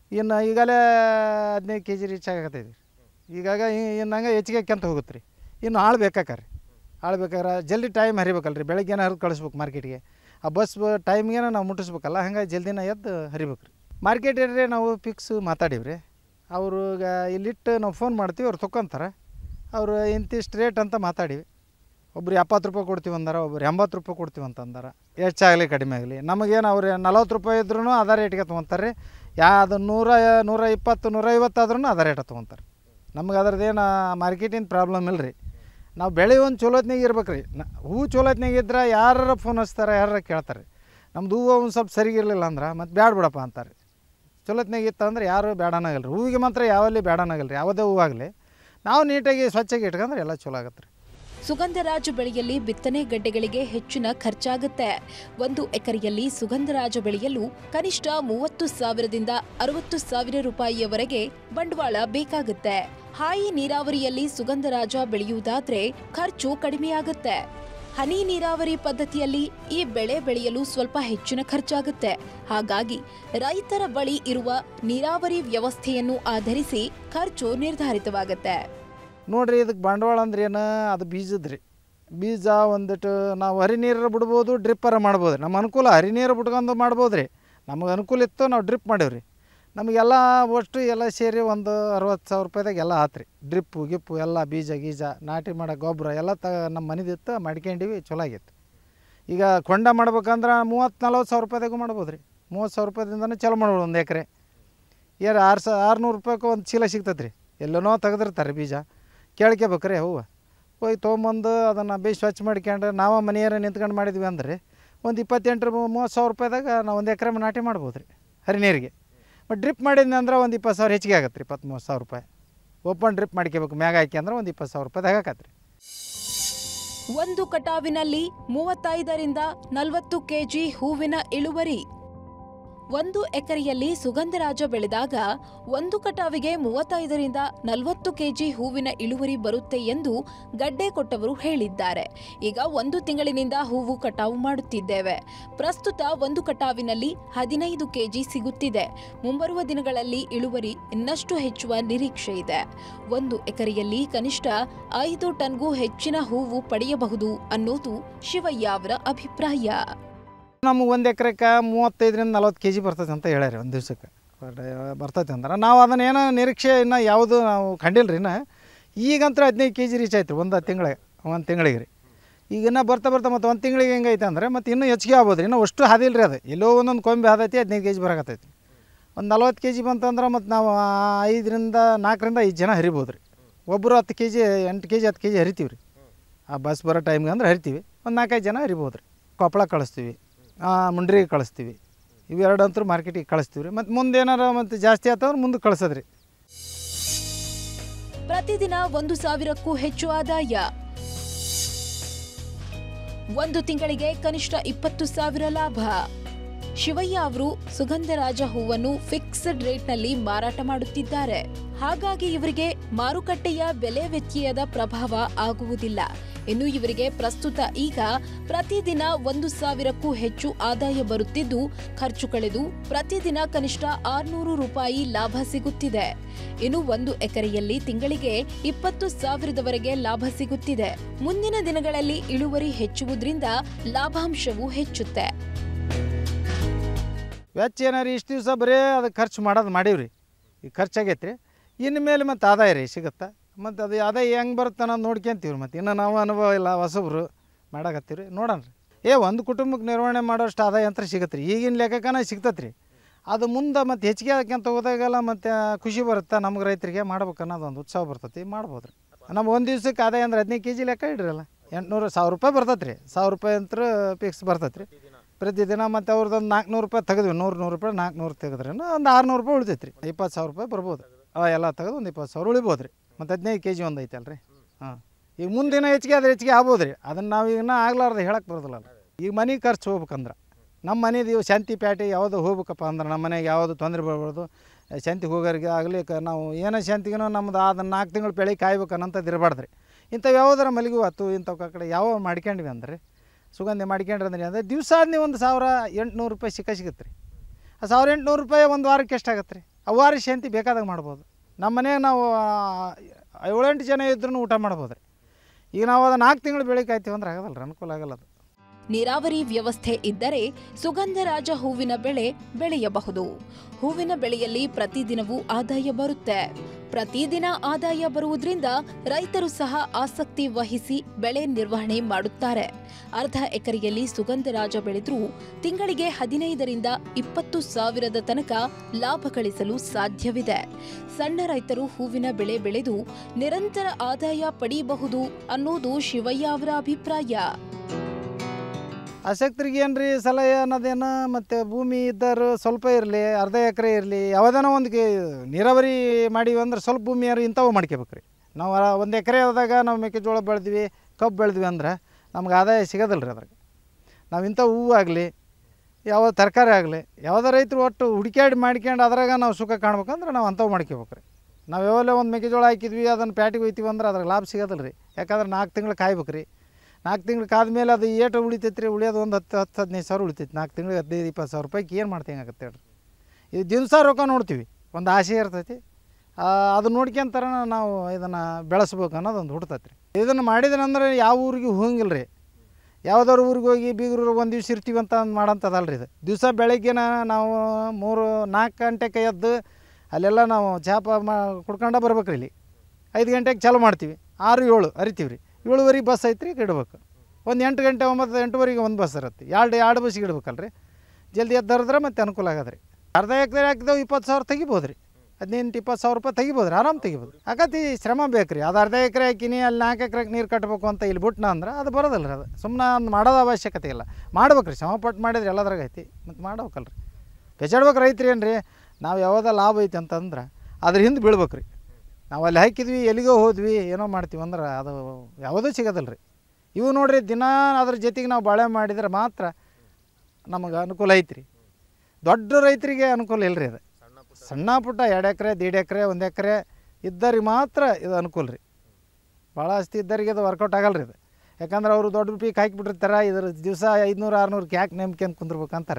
Speaker 1: ಇನ್ನು ಈಗಲೇ ಹದಿನೈದು ಕೆ ಜಿ ರೀಚ್ ಆಗತ್ತೈತಿ ಈಗಾಗ ಇನ್ನು ಹಂಗೆ ಹೆಚ್ಚಿಗೆ ಕೆಂತ ಹೋಗುತ್ತೆ ರೀ ಇನ್ನು ಆಳು ಬೇಕಾಕಾರ ಆಳು ಬೇಕಾರೆ ಜಲ್ದಿ ಟೈಮ್ ಹರಿಬೇಕಲ್ಲ ರೀ ಬೆಳಗ್ಗೆನ ಹರಿದು ಕಳಿಸ್ಬೇಕು ಮಾರ್ಕೆಟ್ಗೆ ಆ ಬಸ್ ಟೈಮ್ಗೆ ನಾವು ಮುಟ್ಟಿಸ್ಬೇಕಲ್ಲ ಹಂಗಾಗಿ ಜಲ್ದಿನ ಎದ್ದು ಹರಿಬೇಕು ರೀ ಮಾರ್ಕೆಟ್ ಏನ್ರಿ ನಾವು ಫಿಕ್ಸ್ ಮಾತಾಡೀವಿ ರೀ ಅವ್ರಿಗೆ ಇಲ್ಲಿಟ್ಟು ನಾವು ಫೋನ್ ಮಾಡ್ತೀವಿ ಅವ್ರು ತೊಗೊಂತಾರೆ ಅವರು ಇಂತಿಷ್ಟು ರೇಟ್ ಅಂತ ಮಾತಾಡೀವಿ ಒಬ್ರು ಎಪ್ಪತ್ತು ರೂಪಾಯಿ ಕೊಡ್ತೀವಿ ಅಂದಾರ ಒಬ್ರು ಎಂಬತ್ತು ರೂಪಾಯಿ ಕೊಡ್ತೀವಿ ಅಂತ ಅಂದಾರ ಹೆಚ್ಚಾಗಲಿ ಕಡಿಮೆ ಆಗಲಿ ನಮಗೇನು ಅವ್ರು ನಲ್ವತ್ತು ರೂಪಾಯಿ ಇದ್ರೂ ಅದೇ ರೇಟ್ಗೆ ತೊಗೊತಾರೆ ರೀ ಯಾ ಅದು ನೂರ ನೂರ ಇಪ್ಪತ್ತು ನೂರ ಐವತ್ತಾದ್ರೂ ಅದೇ ರೇಟ ತೊಗೊತಾರೆ ನಮ್ಗೆ ಅದ್ರದ್ದೇನು ಮಾರ್ಕೆಟಿನ ಪ್ರಾಬ್ಲಮ್ ಇಲ್ಲ ರೀ ನಾವು ಬೆಳೆ ಒಂದು ಚಲೋತ್ನಾಗ ಇರ್ಬೇಕು ರೀ ನ ಹೂ ಚಲೋತ್ನಾಗ ಇದ್ರೆ ಯಾರ ಫೋನ್ ಹಚ್ತಾರೆ ಯಾರ ಕೇಳ್ತಾರೆ ನಮ್ದು ಹೂವು ಒಂದು ಸ್ವಲ್ಪ ಸರಿಗಿರಲಿಲ್ಲ ಅಂದ್ರೆ ಮತ್ತು ಬ್ಯಾಡ ಬಿಡಪ್ಪ ಅಂತಾರೆ ಚಲೋತ್ನಾಗ ಇತ್ತು ಅಂದ್ರೆ ಯಾರು ಬೇಡನಾಗಲ್ಲ ರೀ ಹೂವಿಗೆ ಮಾತ್ರ ಯಾವಲ್ಲಿ ಬೇಡನಾಗಲ್ಲ ರೀ ಯಾವುದೇ ಹೂವಾಗಲಿ ನಾವು ನೀಟಾಗಿ ಸ್ವಚ್ಛಾಗಿ ಇಟ್ಕೊಂಡ್ರೆ ಎಲ್ಲ ಚಲೋ ಆಗತ್ತೆ ರೀ
Speaker 3: ಸುಗಂಧರಾಜ ಬೆಳೆಯಲ್ಲಿ ಬಿತ್ತನೆ ಗಡ್ಡೆಗಳಿಗೆ ಹೆಚ್ಚಿನ ಖರ್ಚಾಗುತ್ತೆ ಒಂದು ಎಕರೆಯಲ್ಲಿ ಸುಗಂಧರಾಜ ಬೆಳೆಯಲು ಕನಿಷ್ಠ ಮೂವತ್ತು ಸಾವಿರದಿಂದ ಅರವತ್ತು ಸಾವಿರ ರೂಪಾಯಿಯವರೆಗೆ ಬಂಡವಾಳ ಬೇಕಾಗುತ್ತೆ ಹಾಯಿ ನೀರಾವರಿಯಲ್ಲಿ ಸುಗಂಧರಾಜ ಬೆಳೆಯುವುದಾದ್ರೆ ಖರ್ಚು ಕಡಿಮೆಯಾಗುತ್ತೆ ಹನಿ ನೀರಾವರಿ ಪದ್ಧತಿಯಲ್ಲಿ ಈ ಬೆಳೆ ಬೆಳೆಯಲು ಸ್ವಲ್ಪ ಹೆಚ್ಚಿನ ಖರ್ಚಾಗುತ್ತೆ ಹಾಗಾಗಿ ರೈತರ ಬಳಿ ಇರುವ ನೀರಾವರಿ ವ್ಯವಸ್ಥೆಯನ್ನು ಆಧರಿಸಿ ಖರ್ಚು ನಿರ್ಧಾರಿತವಾಗುತ್ತೆ
Speaker 1: ನೋಡ್ರಿ ಇದಕ್ಕೆ ಬಂಡವಾಳ ಅಂದ್ರೆ ಏನು ಅದು ಬೀಜದ ರೀ ಬೀಜ ಒಂದಿಟ್ಟು ನಾವು ಹರಿ ನೀರು ಬಿಡ್ಬೋದು ಡ್ರಿಪ್ಪರ ಮಾಡ್ಬೋದು ರೀ ನಮ್ಮ ಅನುಕೂಲ ಹರಿ ನೀರು ಬಿಟ್ಕೊಂಡು ಮಾಡ್ಬೋದು ರೀ ನಮಗೆ ಅನುಕೂಲ ಇತ್ತು ನಾವು ಡ್ರಿಪ್ ಮಾಡೀವಿ ರೀ ನಮಗೆಲ್ಲ ಒಟ್ಟು ಎಲ್ಲ ಸೇರಿ ಒಂದು ಅರವತ್ತು ಸಾವಿರ ರೂಪಾಯಿದಾಗ ಎಲ್ಲ ಆತ್ರಿ ಡ್ರಿಪ್ಪು ಗಿಪ್ಪು ಎಲ್ಲ ಬೀಜ ಗೀಜ ನಾಟಿ ಮಾಡೋ ಗೊಬ್ಬರ ಎಲ್ಲ ತ ನಮ್ಮ ಮನೆದಿತ್ತು ಮಾಡ್ಕೊಂಡಿವಿ ಚಲೋ ಆಗೈತೆ ಈಗ ಕೊಂಡ ಮಾಡ್ಬೇಕಂದ್ರೆ ಮೂವತ್ತು ನಲ್ವತ್ತು ಸಾವಿರ ರೂಪಾಯಿದಾಗೂ ಮಾಡ್ಬೋದು ರೀ ಮೂವತ್ತು ಸಾವಿರ ರೂಪಾಯಿದಿಂದನೇ ಚಲೋ ಮಾಡ್ಬೋದು ಒಂದು ಎಕರೆ ಏರು ಆರು ಸ ಆರುನೂರು ರೂಪಾಯಿಗೆ ಒಂದು ಚೀಲ ಸಿಗ್ತೈತೆ ರೀ ಎಲ್ಲನೋ ತೆಗೆದಿರ್ತಾರೆ ಬೀಜ ಕೇಳ್ಕೋಬೇಕು ರೀ ಹೂವು ಹೋಗಿ ತೊಗೊಂಬಂದು ಅದನ್ನು ಬೇಸ್ ಸ್ವಚ್ಛ ಮಾಡ್ಕೊಂಡು ನಾವು ಮನೆಯಾರ ನಿಂತ್ಕೊಂಡು ಮಾಡಿದ್ವಿ ಅಂದ್ರೆ ಒಂದು ಇಪ್ಪತ್ತೆಂಟು ಮೂವತ್ತು ಸಾವಿರ ರೂಪಾಯಿದಾಗ ನಾವು ಒಂದು ಎಕರೆ ನಾಟಿ ಮಾಡ್ಬೋದು ರೀ ಹರಿ ನೀರಿಗೆ ಬಟ್ ಡ್ರಿಪ್ ಮಾಡಿದ್ನಿ ಅಂದ್ರೆ ಒಂದು ಇಪ್ಪತ್ತು ಸಾವಿರ ಹೆಚ್ಚಿಗೆ ಆಗತ್ತೆ ರೀ ಇಪ್ಪತ್ತು ಮೂವತ್ತು ಸಾವಿರ ರೂಪಾಯಿ ಓಪನ್ ಡ್ರಿಪ್ ಮಾಡ್ಕೋಬೇಕು ಮ್ಯಾಗ ಹಾಕಿ ಅಂದ್ರೆ ಒಂದು ಇಪ್ಪತ್ತು ಸಾವಿರ ರೂಪಾಯಿದಾಗ ಆಗತ್ತೆ ರೀ
Speaker 3: ಒಂದು ಕಟಾವಿನಲ್ಲಿ ಮೂವತ್ತೈದರಿಂದ ನಲವತ್ತು ಕೆಜಿ ಹೂವಿನ ಇಳುವರಿ ಒಂದು ಎಕರೆಯಲ್ಲಿ ಸುಗಂಧರಾಜ ಬೆಳೆದಾಗ ಒಂದು ಕಟಾವಿಗೆ ಮೂವತ್ತೈದರಿಂದ ನಲವತ್ತು ಕೆಜಿ ಹೂವಿನ ಇಳುವರಿ ಬರುತ್ತೆ ಎಂದು ಗಡ್ಡೆ ಕೊಟ್ಟವರು ಹೇಳಿದ್ದಾರೆ ಈಗ ಒಂದು ತಿಂಗಳಿನಿಂದ ಹೂವು ಕಟಾವು ಮಾಡುತ್ತಿದ್ದೇವೆ ಪ್ರಸ್ತುತ ಒಂದು ಕಟಾವಿನಲ್ಲಿ ಹದಿನೈದು ಕೆಜಿ ಸಿಗುತ್ತಿದೆ ಮುಂಬರುವ ದಿನಗಳಲ್ಲಿ ಇಳುವರಿ ಇನ್ನಷ್ಟು ಹೆಚ್ಚುವ ನಿರೀಕ್ಷೆ ಇದೆ ಒಂದು ಎಕರೆಯಲ್ಲಿ ಕನಿಷ್ಠ ಐದು ಟನ್ಗೂ ಹೆಚ್ಚಿನ ಹೂವು ಪಡೆಯಬಹುದು ಅನ್ನೋದು ಶಿವಯ್ಯ ಅವರ ಅಭಿಪ್ರಾಯ
Speaker 1: ನಮಗೆ ಒಂದು ಎಕರೆಗೆ ಮೂವತ್ತೈದರಿಂದ ನಲ್ವತ್ತು ಕೆ ಜಿ ಬರ್ತೈತೆ ಅಂತ ಹೇಳ್ಯಾರ ಒಂದು ದಿವ್ಸಕ್ಕೆ ಬರ್ತೈತೆ ಅಂದ್ರೆ ನಾವು ಅದನ್ನ ಏನೋ ನಿರೀಕ್ಷೆ ಇನ್ನು ಯಾವುದು ನಾವು ಕಂಡಿಲ್ಲ ರೀ ಇನ್ನು ಈಗಂತೂ ಹದಿನೈದು ಕೆ ಜಿ ರೀಚ್ ಆಯ್ತು ರೀ ಒಂದು ತಿಂಗಳಿಗೆ ಒಂದು ತಿಂಗಳಿಗೆ ರೀ ಈಗ ಇನ್ನು ಬರ್ತಾ ಬರ್ತಾ ಮತ್ತು ಒಂದು ತಿಂಗಳಿಗೆ ಹೆಂಗೈತೆ ಅಂದ್ರೆ ಮತ್ತು ಇನ್ನೂ ಹೆಚ್ಚಿಗೆ ಆಗ್ಬೋದು ರೀ ಇನ್ನೂ ಅಷ್ಟು ಹಾದಿಲ್ಲ ರೀ ಅದು ಎಲ್ಲೋ ಒಂದೊಂದು ಕೊಂಬೆ ಆದೈತಿ ಹದಿನೈದು ಕೆ ಜಿ ಬರಾಕತ್ತೈತಿ ಒಂದು ನಲ್ವತ್ತು ಕೆ ಜಿ ಬಂತಂದ್ರೆ ಮತ್ತು ನಾವು ಆ ಐದರಿಂದ ನಾಲ್ಕರಿಂದ ಐದು ಜನ ಹರಿಬೋದು ರೀ ಒಬ್ಬರು ಹತ್ತು ಕೆ ಜಿ ಎಂಟು ಕೆ ಜಿ ಹತ್ತು ಕೆ ಜಿ ಹರಿತೀವಿ ರೀ ಆ ಬಸ್ ಬರೋ ಟೈಮ್ಗೆ ಅಂದ್ರೆ ಹರಿತೀವಿ ಒಂದು ನಾಲ್ಕೈದು ಜನ ಹರಿಬೋದು ರೀ ಕೊಪ್ಪಳ ಕಳಿಸ್ತೀವಿ ಮುಂಡ್ರಿಗೆ ಕಳಿಸ್ತೀವಿ ಇವೆರಡು ಅಂತೂ ಮಾರ್ಕೆಟಿಗೆ ಕಳಿಸ್ತೀವಿ ರೀ ಮತ್ತು ಮುಂದೆ ಏನಾರ ಮತ್ತು ಜಾಸ್ತಿ ಆತಂದ್ರೆ ಮುಂದೆ ಕಳ್ಸೋದ್ರಿ
Speaker 3: ಪ್ರತಿದಿನ ಒಂದು ಸಾವಿರಕ್ಕೂ ಹೆಚ್ಚು ಆದಾಯ ಒಂದು ತಿಂಗಳಿಗೆ ಕನಿಷ್ಠ ಇಪ್ಪತ್ತು ಸಾವಿರ ಲಾಭ ಶಿವಯ್ಯ ಅವರು ಸುಗಂಧರಾಜ ಹೂವನ್ನು ಫಿಕ್ಸ್ಡ್ ರೇಟ್ನಲ್ಲಿ ಮಾರಾಟ ಮಾಡುತ್ತಿದ್ದಾರೆ ಹಾಗಾಗಿ ಇವರಿಗೆ ಮಾರುಕಟ್ಟೆಯ ಬೆಲೆ ವ್ಯತ್ಯಯದ ಪ್ರಭಾವ ಆಗುವುದಿಲ್ಲ ಇನ್ನು ಇವರಿಗೆ ಪ್ರಸ್ತುತ ಈಗ ಪ್ರತಿದಿನ ಒಂದು ಸಾವಿರಕ್ಕೂ ಹೆಚ್ಚು ಆದಾಯ ಬರುತ್ತಿದ್ದು ಖರ್ಚು ಕಳೆದು ಪ್ರತಿದಿನ ಕನಿಷ್ಠ ಆರ್ನೂರು ರೂಪಾಯಿ ಲಾಭ ಸಿಗುತ್ತಿದೆ ಇನ್ನು ಒಂದು ಎಕರೆಯಲ್ಲಿ ತಿಂಗಳಿಗೆ ಇಪ್ಪತ್ತು ಸಾವಿರದವರೆಗೆ ಲಾಭ ಸಿಗುತ್ತಿದೆ ಮುಂದಿನ ದಿನಗಳಲ್ಲಿ ಇಳುವರಿ ಹೆಚ್ಚುವುದರಿಂದ ಲಾಭಾಂಶವೂ ಹೆಚ್ಚುತ್ತೆ
Speaker 1: ವೆಚ್ಚ ಏನಾರು ಇಷ್ಟು ದಿವಸ ಬರೀ ಅದಕ್ಕೆ ಖರ್ಚು ಮಾಡೋದು ಮಾಡೀವಿ ರೀ ಈಗ ಖರ್ಚಾಗೈತೆ ರೀ ಇನ್ನು ಮೇಲೆ ಮತ್ತು ಆದಾಯ ರೀ ಸಿಗುತ್ತಾ ಮತ್ತು ಅದು ಆದಾಯ ಹೆಂಗೆ ಬರುತ್ತೆ ಅನ್ನೋದು ನೋಡ್ಕೊಂತೀವಿ ರೀ ಮತ್ತು ಇನ್ನು ನಾವು ಅನುಭವ ಇಲ್ಲ ಹೊಸಬ್ರು ಮಾಡಾಕತ್ತೀವಿ ರೀ ನೋಡೋಣ ರೀ ಏ ಒಂದು ಕುಟುಂಬಕ್ಕೆ ನಿರ್ವಹಣೆ ಮಾಡೋಷ್ಟು ಆದಾಯ ಅಂತ ಸಿಗತ್ತೆ ರೀ ಈಗಿನ ಲೆಕ್ಕಕ್ಕನ ಸಿಗ್ತೈತೆ ರೀ ಅದು ಮುಂದೆ ಮತ್ತು ಹೆಚ್ಚಿಗೆ ಅದಕ್ಕಿಂತ ಹೋದಾಗೆಲ್ಲ ಮತ್ತು ಖುಷಿ ಬರುತ್ತೆ ನಮ್ಗೆ ರೈತರಿಗೆ ಮಾಡ್ಬೇಕು ಅನ್ನೋದು ಒಂದು ಉತ್ಸಾಹ ಬರ್ತೈತಿ ಮಾಡ್ಬೋದು ರೀ ನಮ್ಗೆ ಒಂದು ದಿವ್ಸಕ್ಕೆ ಆದಾಯ ಅಂದ್ರೆ ಹದಿನೈದು ಕೆ ಜಿ ಲೆಕ್ಕ ಇಡ್ರಲ್ಲ ಎಂಟುನೂರು ಸಾವಿರ ರೂಪಾಯಿ ಬರ್ತೈತೆ ರೀ ಸಾವಿರ ರೂಪಾಯಿ ಅಂತ ಫಿಕ್ಸ್ ಬರ್ತೈತೆ ರೀ ಪ್ರತಿದಿನ ಮತ್ತು ಅವ್ರದ್ದೊಂದು ನಾಲ್ಕುನೂರು ರೂಪಾಯಿ ತೆಗೆದ್ವಿ ನೂರು ನೂರು ರೂಪಾಯಿ ನಾಲ್ಕುನೂರು ತೆಗೆದ್ರೆ ಒಂದು ಆರುನೂರು ರೂಪಾಯಿ ಉಳಿತೈತೆ ರೀ ಇಪ್ಪತ್ತು ಸಾವಿರ ರೂಪಾಯಿ ಬರ್ಬೋದು ಅವ ಎಲ್ಲ ತೆಗೆದು ಒಂದು ಇಪ್ಪತ್ತು ಸಾವಿರ ಉಳಿಬೋದು ರೀ ಮತ್ತು ಹದಿನೈದು ಕೆ ಜಿ ಒಂದು ಐತಲ್ಲ ರೀ ಹಾಂ ಈಗ ಮುಂದಿನ ಹೆಚ್ಚಿಗೆ ಅದ್ರ ಹೆಚ್ಚಿಗೆ ಆಗ್ಬೋದು ರೀ ಅದನ್ನು ನಾವು ಈಗ ಆಗ್ಲಾರ್ದು ಹೇಳಕ್ಕೆ ಬರೋದಿಲ್ಲ ಈಗ ಮನೆ ಖರ್ಚು ಹೋಗ್ಬೇಕಂದ್ರೆ ನಮ್ಮ ಮನೆದು ಇವು ಶಾಂತಿ ಪ್ಯಾಟೆ ಯಾವುದು ಹೋಗ್ಬೇಕಪ್ಪ ಅಂದ್ರೆ ನಮ್ಮ ಮನೆಗೆ ಯಾವುದು ತೊಂದರೆ ಬರಬಾರ್ದು ಶಾಂತಿಗೆ ಹೋಗೋರಿಗೆ ಆಗಲಿ ಕ ನಾವು ಏನೋ ಶಾಂತಿಗೂ ನಮ್ದು ಅದನ್ನು ನಾಲ್ಕು ತಿಂಗಳು ಬೆಳೆ ಕಾಯ್ಬೇಕು ಅನ್ನೋಂಥದ್ದು ಇರಬಾರ್ದು ರೀ ಇಂಥವು ಯಾವುದಾರ ಮಲ್ಲಿಗೆ ಆತು ಇಂಥವು ಕಡೆ ಯಾವ ಮಾಡ್ಕೊಂಡ್ವಿ ಅಂದ್ರೆ ಸುಗಂಧಿ ಮಾಡ್ಕೊಂಡ್ರಿ ಅಂದ್ರೆ ಅಂದರೆ ದಿವಸ ನೀವು ಒಂದು ಸಾವಿರ ಎಂಟುನೂರು ರೂಪಾಯಿ ಸಿಕ್ಕ ಸಿಗುತ್ತೆ ರೀ ಆ ಸಾವಿರ ಎಂಟುನೂರು ರೂಪಾಯಿ ಒಂದು ವಾರಕ್ಕೆ ಎಷ್ಟಾಗತ್ತೆ ರೀ ಅವ್ವಾರಿ ಶಾಂತಿ ಬೇಕಾದಾಗ ಮಾಡ್ಬೋದು ನಮ್ಮ ಮನೆಗೆ ನಾವು ಆ, ಏಳೆಂಟು ಜನ ಇದ್ರೂ ಊಟ ಮಾಡ್ಬೋದು ರೀ ಈಗ ನಾವು ಅದು ನಾಲ್ಕು ತಿಂಗಳು ಬೆಳೆ ಕಾಯ್ತೀವಿ ಅಂದ್ರೆ ಆಗೋದಲ್ಲ ರೀ ಅನುಕೂಲ ಆಗಲ್ಲ ಅದು
Speaker 3: ನೀರಾವರಿ ವ್ಯವಸ್ಥೆ ಇದ್ದರೆ ಸುಗಂಧರಾಜ ಹೂವಿನ ಬೆಳೆ ಬೆಳೆಯಬಹುದು ಹೂವಿನ ಬೆಳೆಯಲ್ಲಿ ಪ್ರತಿದಿನವೂ ಆದಾಯ ಬರುತ್ತೆ ಪ್ರತಿದಿನ ಆದಾಯ ಬರುವುದರಿಂದ ರೈತರು ಸಹ ಆಸಕ್ತಿ ವಹಿಸಿ ಬೆಳೆ ನಿರ್ವಹಣೆ ಮಾಡುತ್ತಾರೆ ಅರ್ಧ ಎಕರೆಯಲ್ಲಿ ಸುಗಂಧರಾಜ ಬೆಳೆದ್ರೂ ತಿಂಗಳಿಗೆ ಹದಿನೈದರಿಂದ ಇಪ್ಪತ್ತು ಸಾವಿರದ ತನಕ ಲಾಭ ಗಳಿಸಲು ಸಾಧ್ಯವಿದೆ ಸಣ್ಣ ರೈತರು ಹೂವಿನ ಬೆಳೆ ಬೆಳೆದು ನಿರಂತರ ಆದಾಯ ಪಡೆಯಬಹುದು ಅನ್ನೋದು ಶಿವಯ್ಯ ಅವರ ಅಭಿಪ್ರಾಯ
Speaker 1: ಆಸಕ್ತರಿಗೆ ಏನು ರೀ ಸಲಹೆ ಅನ್ನೋದೇನು ಮತ್ತು ಭೂಮಿ ಇದ್ದರು ಸ್ವಲ್ಪ ಇರಲಿ ಅರ್ಧ ಎಕರೆ ಇರಲಿ ಯಾವುದಾನ ಒಂದು ಕೆ ನೀರಾವರಿ ಮಾಡೀವಿ ಅಂದ್ರೆ ಸ್ವಲ್ಪ ಭೂಮಿ ಯಾರು ಇಂಥವು ಮಾಡ್ಕೋಬೇಕು ರೀ ನಾವು ಒಂದು ಎಕರೆ ಆದಾಗ ನಾವು ಮೆಕ್ಕೆಜೋಳ ಬೆಳೆದ್ವಿ ಕಬ್ಬು ಬೆಳೆದ್ವಿ ಅಂದ್ರೆ ನಮ್ಗೆ ಆದಾಯ ಸಿಗೋದಿಲ್ಲ ರೀ ಅದ್ರಾಗ ನಾವು ಇಂಥ ಹೂವು ಆಗಲಿ ಯಾವ ತರಕಾರಿ ಆಗಲಿ ಯಾವುದೇ ರೈತರು ಒಟ್ಟು ಹುಡುಕ್ಯಾಡಿ ಮಾಡ್ಕೊಂಡು ಅದ್ರಾಗ ನಾವು ಸುಖ ಕಾಣ್ಬೇಕಂದ್ರೆ ನಾವು ಅಂಥವು ಮಾಡ್ಕೋಬೇಕು ರೀ ನಾವು ಯಾವಲ್ಲೇ ಒಂದು ಮೆಕ್ಕೆಜೋಳ ಹಾಕಿದ್ವಿ ಅದನ್ನು ಪ್ಯಾಟಿಗೆ ಹೋಯ್ತೀವಿ ಅಂದ್ರೆ ಅದ್ರಾಗ ಲಾಭ ಸಿಗೋದಿಲ್ಲ ರೀ ಯಾಕಂದ್ರೆ ನಾಲ್ಕು ತಿಂಗಳು ಕಾಯ್ಬೇಕು ರೀ ನಾಲ್ಕು ತಿಂಗಳು ಕಾದ್ಮೇಲೆ ಅದು ಏಟು ಉಳಿತೈತೆ ರೀ ಉಳಿಯೋದು ಒಂದು ಹತ್ತು ಹತ್ತು ಹದಿನೈದು ಸಾವಿರ ಉಳಿತೈತೆ ನಾಲ್ಕು ತಿಂಗಳಿಗೆ ಹದಿನೈದು ಇಪ್ಪತ್ತು ಸಾವಿರ ರೂಪಾಯಿಗೆ ಏನು ಮಾಡ್ತೀನಿ ಆಗತ್ತೆ ಹೇಳ್ರಿ ಇದು ದಿವಸ ರೊಕ್ಕ ನೋಡ್ತೀವಿ ಒಂದು ಆಸೆ ಇರ್ತೈತಿ ಆ, ಅದು ನೋಡ್ಕೊಂತಾರ ನಾವು ಇದನ್ನು ಬೆಳೆಸ್ಬೇಕು ಅನ್ನೋದು ಒಂದು ಹುಡ್ತೈತೆ ರೀ ಇದನ್ನು ಮಾಡಿದ್ರಂದ್ರೆ ಯಾವ ಊರಿಗೆ ಹೋಗಂಗಿಲ್ಲ ರೀ ಯಾವ್ದಾದ್ರು ಊರಿಗೆ ಹೋಗಿ ಬೀಗರು ಒಂದು ದಿವ್ಸ ಇರ್ತೀವಿ ಅಂತ ಅಂದ್ ಮಾಡೋಂಥದ್ದಲ್ಲ ರೀ ಇದು ದಿವಸ ಬೆಳಗ್ಗೆನ ನಾವು ಮೂರು ನಾಲ್ಕು ಗಂಟೆಗೆ ಎದ್ದು ಅಲ್ಲೆಲ್ಲ ನಾವು ಚಾಪ ಮಾ ಕುಡ್ಕೊಂಡ ಬರ್ಬೇಕು ರೀ ಇಲ್ಲಿ ಐದು ಗಂಟೆಗೆ ಚಾಲು ಮಾಡ್ತೀವಿ ಆರು ಏಳು ಅರಿತೀವಿ ರೀ ಏಳುವರೆಗೆ ಬಸ್ ಐತ್ರಿ ಇಡ್ಬೇಕು ಒಂದು ಎಂಟು ಗಂಟೆ ಒಂಬತ್ತು ಎಂಟುವರೆಗೆ ಒಂದು ಬಸ್ ಇರುತ್ತೆ ಎರಡು ಎರಡು ಬಸ್ಸಿಗೆ ಇಡ್ಬೇಕಲ್ಲ ರೀ ಜಲ್ದಿ ಎದ್ದು ಹರಿದ್ರೆ ಮತ್ತೆ ಅನುಕೂಲ ಆಗತ್ತೆ ರೀ ಅರ್ಧ ಎಕರೆ ಹಾಕಿದವು ಇಪ್ಪತ್ತು ಸಾವಿರ ತೆಗಿಬೋದು ರೀ ಹದಿನೆಂಟು ಇಪ್ಪತ್ತು ಸಾವಿರ ರೂಪಾಯಿ ತೆಗಿಬೋದು ರೀ ಆರಾಮ್ ತೆಗಿಬೋದು ಆಗತ್ತೆ ಈ ಶ್ರಮ ಬೇಕು ರೀ ಅದು ಅರ್ಧ ಎಕರೆ ಹಾಕಿನಿ ಅಲ್ಲಿ ನಾಲ್ಕು ಎಕರೆಗೆ ನೀರು ಕಟ್ಟಬೇಕು ಅಂತ ಇಲ್ಲಿ ಬಿಟ್ನ ಅಂದ್ರೆ ಅದು ಬರೋದಲ್ಲ ರೀ ಅದು ಸುಮ್ಮನೆ ಒಂದು ಮಾಡೋದು ಅವಶ್ಯಕತೆ ಇಲ್ಲ ಮಾಡ್ಬೇಕು ರೀ ಶ್ರಮಪಟ್ಟು ಮಾಡಿದ್ರೆ ಎಲ್ಲದ್ರಾಗ ಐತಿ ಮತ್ತು ಮಾಡ್ಬೇಕಲ್ಲ ರೀ ಬೆಚಾಡ್ಬೇಕು ರೈತರು ಏನು ರೀ ನಾವು ಯಾವುದೋ ಲಾಭ ಐತಿ ಅಂತಂದ್ರೆ ಅದ್ರ ಹಿಂದೆ ಬೀಳ್ಬೇಕು ರೀ ನಾವು ಅಲ್ಲಿ ಹಾಕಿದ್ವಿ ಎಲ್ಲಿಗೋ ಹೋದ್ವಿ ಏನೋ ಮಾಡ್ತೀವಿ ಅಂದ್ರೆ ಅದು ಯಾವುದೂ ಸಿಗೋದಿಲ್ಲ ರೀ ಇವು ನೋಡ್ರಿ ದಿನ ಅದ್ರ ಜೊತೆಗೆ ನಾವು ಬಾಳೆ ಮಾಡಿದ್ರೆ ಮಾತ್ರ ನಮಗೆ ಅನುಕೂಲ ಐತ್ರಿ ದೊಡ್ಡ ರೈತರಿಗೆ ಅನುಕೂಲ ಇಲ್ಲ ರೀ ಅದು ಸಣ್ಣ ಪುಟ್ಟ ಎರಡು ಎಕರೆ ದೀಡ್ ಎಕರೆ ಒಂದು ಎಕರೆ ಇದ್ದರಿಗೆ ಮಾತ್ರ ಇದು ಅನುಕೂಲ ರೀ ಭಾಳ ಆಸ್ತಿ ಇದ್ದರಿಗೆ ಅದು ವರ್ಕೌಟ್ ಆಗಲ್ಲ ರೀ ಇದು ಯಾಕಂದ್ರೆ ಅವರು ದೊಡ್ಡ ಪೀಕ್ ಹಾಕಿಬಿಟ್ಟಿರ್ತಾರೆ ಇದ್ರ ದಿವಸ ಐದುನೂರು ಆರುನೂರು ಯಾಕೆ ನೆಮ್ಕೊಂಡು ಕುಂದಿರ್ಬೇಕಂತಾರೆ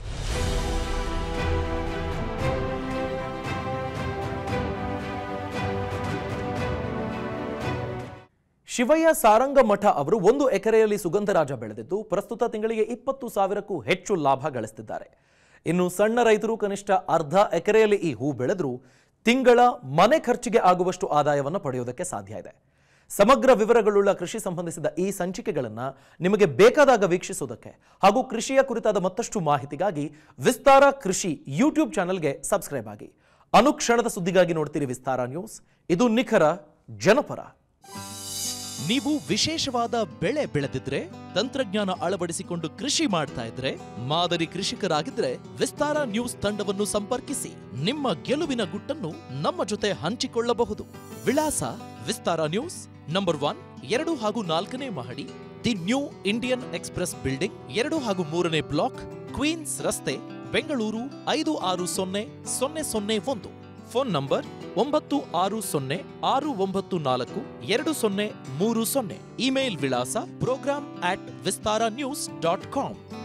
Speaker 2: ಶಿವಯ್ಯ ಸಾರಂಗ ಮಠ ಅವರು ಒಂದು ಎಕರೆಯಲ್ಲಿ ಸುಗಂಧರಾಜ ಬೆಳೆದಿದ್ದು ಪ್ರಸ್ತುತ ತಿಂಗಳಿಗೆ ಇಪ್ಪತ್ತು ಸಾವಿರಕ್ಕೂ ಹೆಚ್ಚು ಲಾಭ ಗಳಿಸುತ್ತಿದ್ದಾರೆ ಇನ್ನು ಸಣ್ಣ ರೈತರು ಕನಿಷ್ಠ ಅರ್ಧ ಎಕರೆಯಲ್ಲಿ ಈ ಹೂ ಬೆಳೆದರೂ ತಿಂಗಳ ಮನೆ ಖರ್ಚಿಗೆ ಆಗುವಷ್ಟು ಆದಾಯವನ್ನು ಪಡೆಯುವುದಕ್ಕೆ ಸಾಧ್ಯ ಇದೆ ಸಮಗ್ರ ವಿವರಗಳುಳ್ಳ ಕೃಷಿ ಸಂಬಂಧಿಸಿದ ಈ ಸಂಚಿಕೆಗಳನ್ನು ನಿಮಗೆ ಬೇಕಾದಾಗ ವೀಕ್ಷಿಸುವುದಕ್ಕೆ ಹಾಗೂ ಕೃಷಿಯ ಕುರಿತಾದ ಮತ್ತಷ್ಟು ಮಾಹಿತಿಗಾಗಿ ವಿಸ್ತಾರ ಕೃಷಿ ಯೂಟ್ಯೂಬ್ ಚಾನೆಲ್ಗೆ ಸಬ್ಸ್ಕ್ರೈಬ್ ಆಗಿ ಅನುಕ್ಷಣದ ಸುದ್ದಿಗಾಗಿ ನೋಡ್ತೀರಿ ವಿಸ್ತಾರ ನ್ಯೂಸ್ ಇದು ನಿಖರ ಜನಪರ
Speaker 4: ನೀವು ವಿಶೇಷವಾದ ಬೆಳೆ ಬೆಳೆದಿದ್ರೆ ತಂತ್ರಜ್ಞಾನ ಅಳವಡಿಸಿಕೊಂಡು ಕೃಷಿ ಮಾಡ್ತಾ ಇದ್ರೆ ಮಾದರಿ ಕೃಷಿಕರಾಗಿದ್ರೆ ವಿಸ್ತಾರ ನ್ಯೂಸ್ ತಂಡವನ್ನು ಸಂಪರ್ಕಿಸಿ ನಿಮ್ಮ ಗೆಲುವಿನ ಗುಟ್ಟನ್ನು ನಮ್ಮ ಜೊತೆ ಹಂಚಿಕೊಳ್ಳಬಹುದು ವಿಳಾಸ ವಿಸ್ತಾರ ನ್ಯೂಸ್ ನಂಬರ್ ಒನ್ ಎರಡು ಹಾಗೂ ನಾಲ್ಕನೇ ಮಹಡಿ the New Indian Express building ಎರಡು ಹಾಗೂ ಮೂರನೇ ಬ್ಲಾಕ್ ಕ್ವೀನ್ಸ್ ರಸ್ತೆ ಬೆಂಗಳೂರು ಐದು ಆರು ಸೊನ್ನೆ ಸೊನ್ನೆ ಸೊನ್ನೆ ಒಂದು ಫೋನ್ ನಂಬರ್ ಒಂಬತ್ತು ಆರು ಸೊನ್ನೆ ಆರು ಒಂಬತ್ತು ನಾಲ್ಕು ಎರಡು ಸೊನ್ನೆ ಮೂರು ಸೊನ್ನೆ ಇಮೇಲ್ ವಿಳಾಸ programme at Vistara news dot com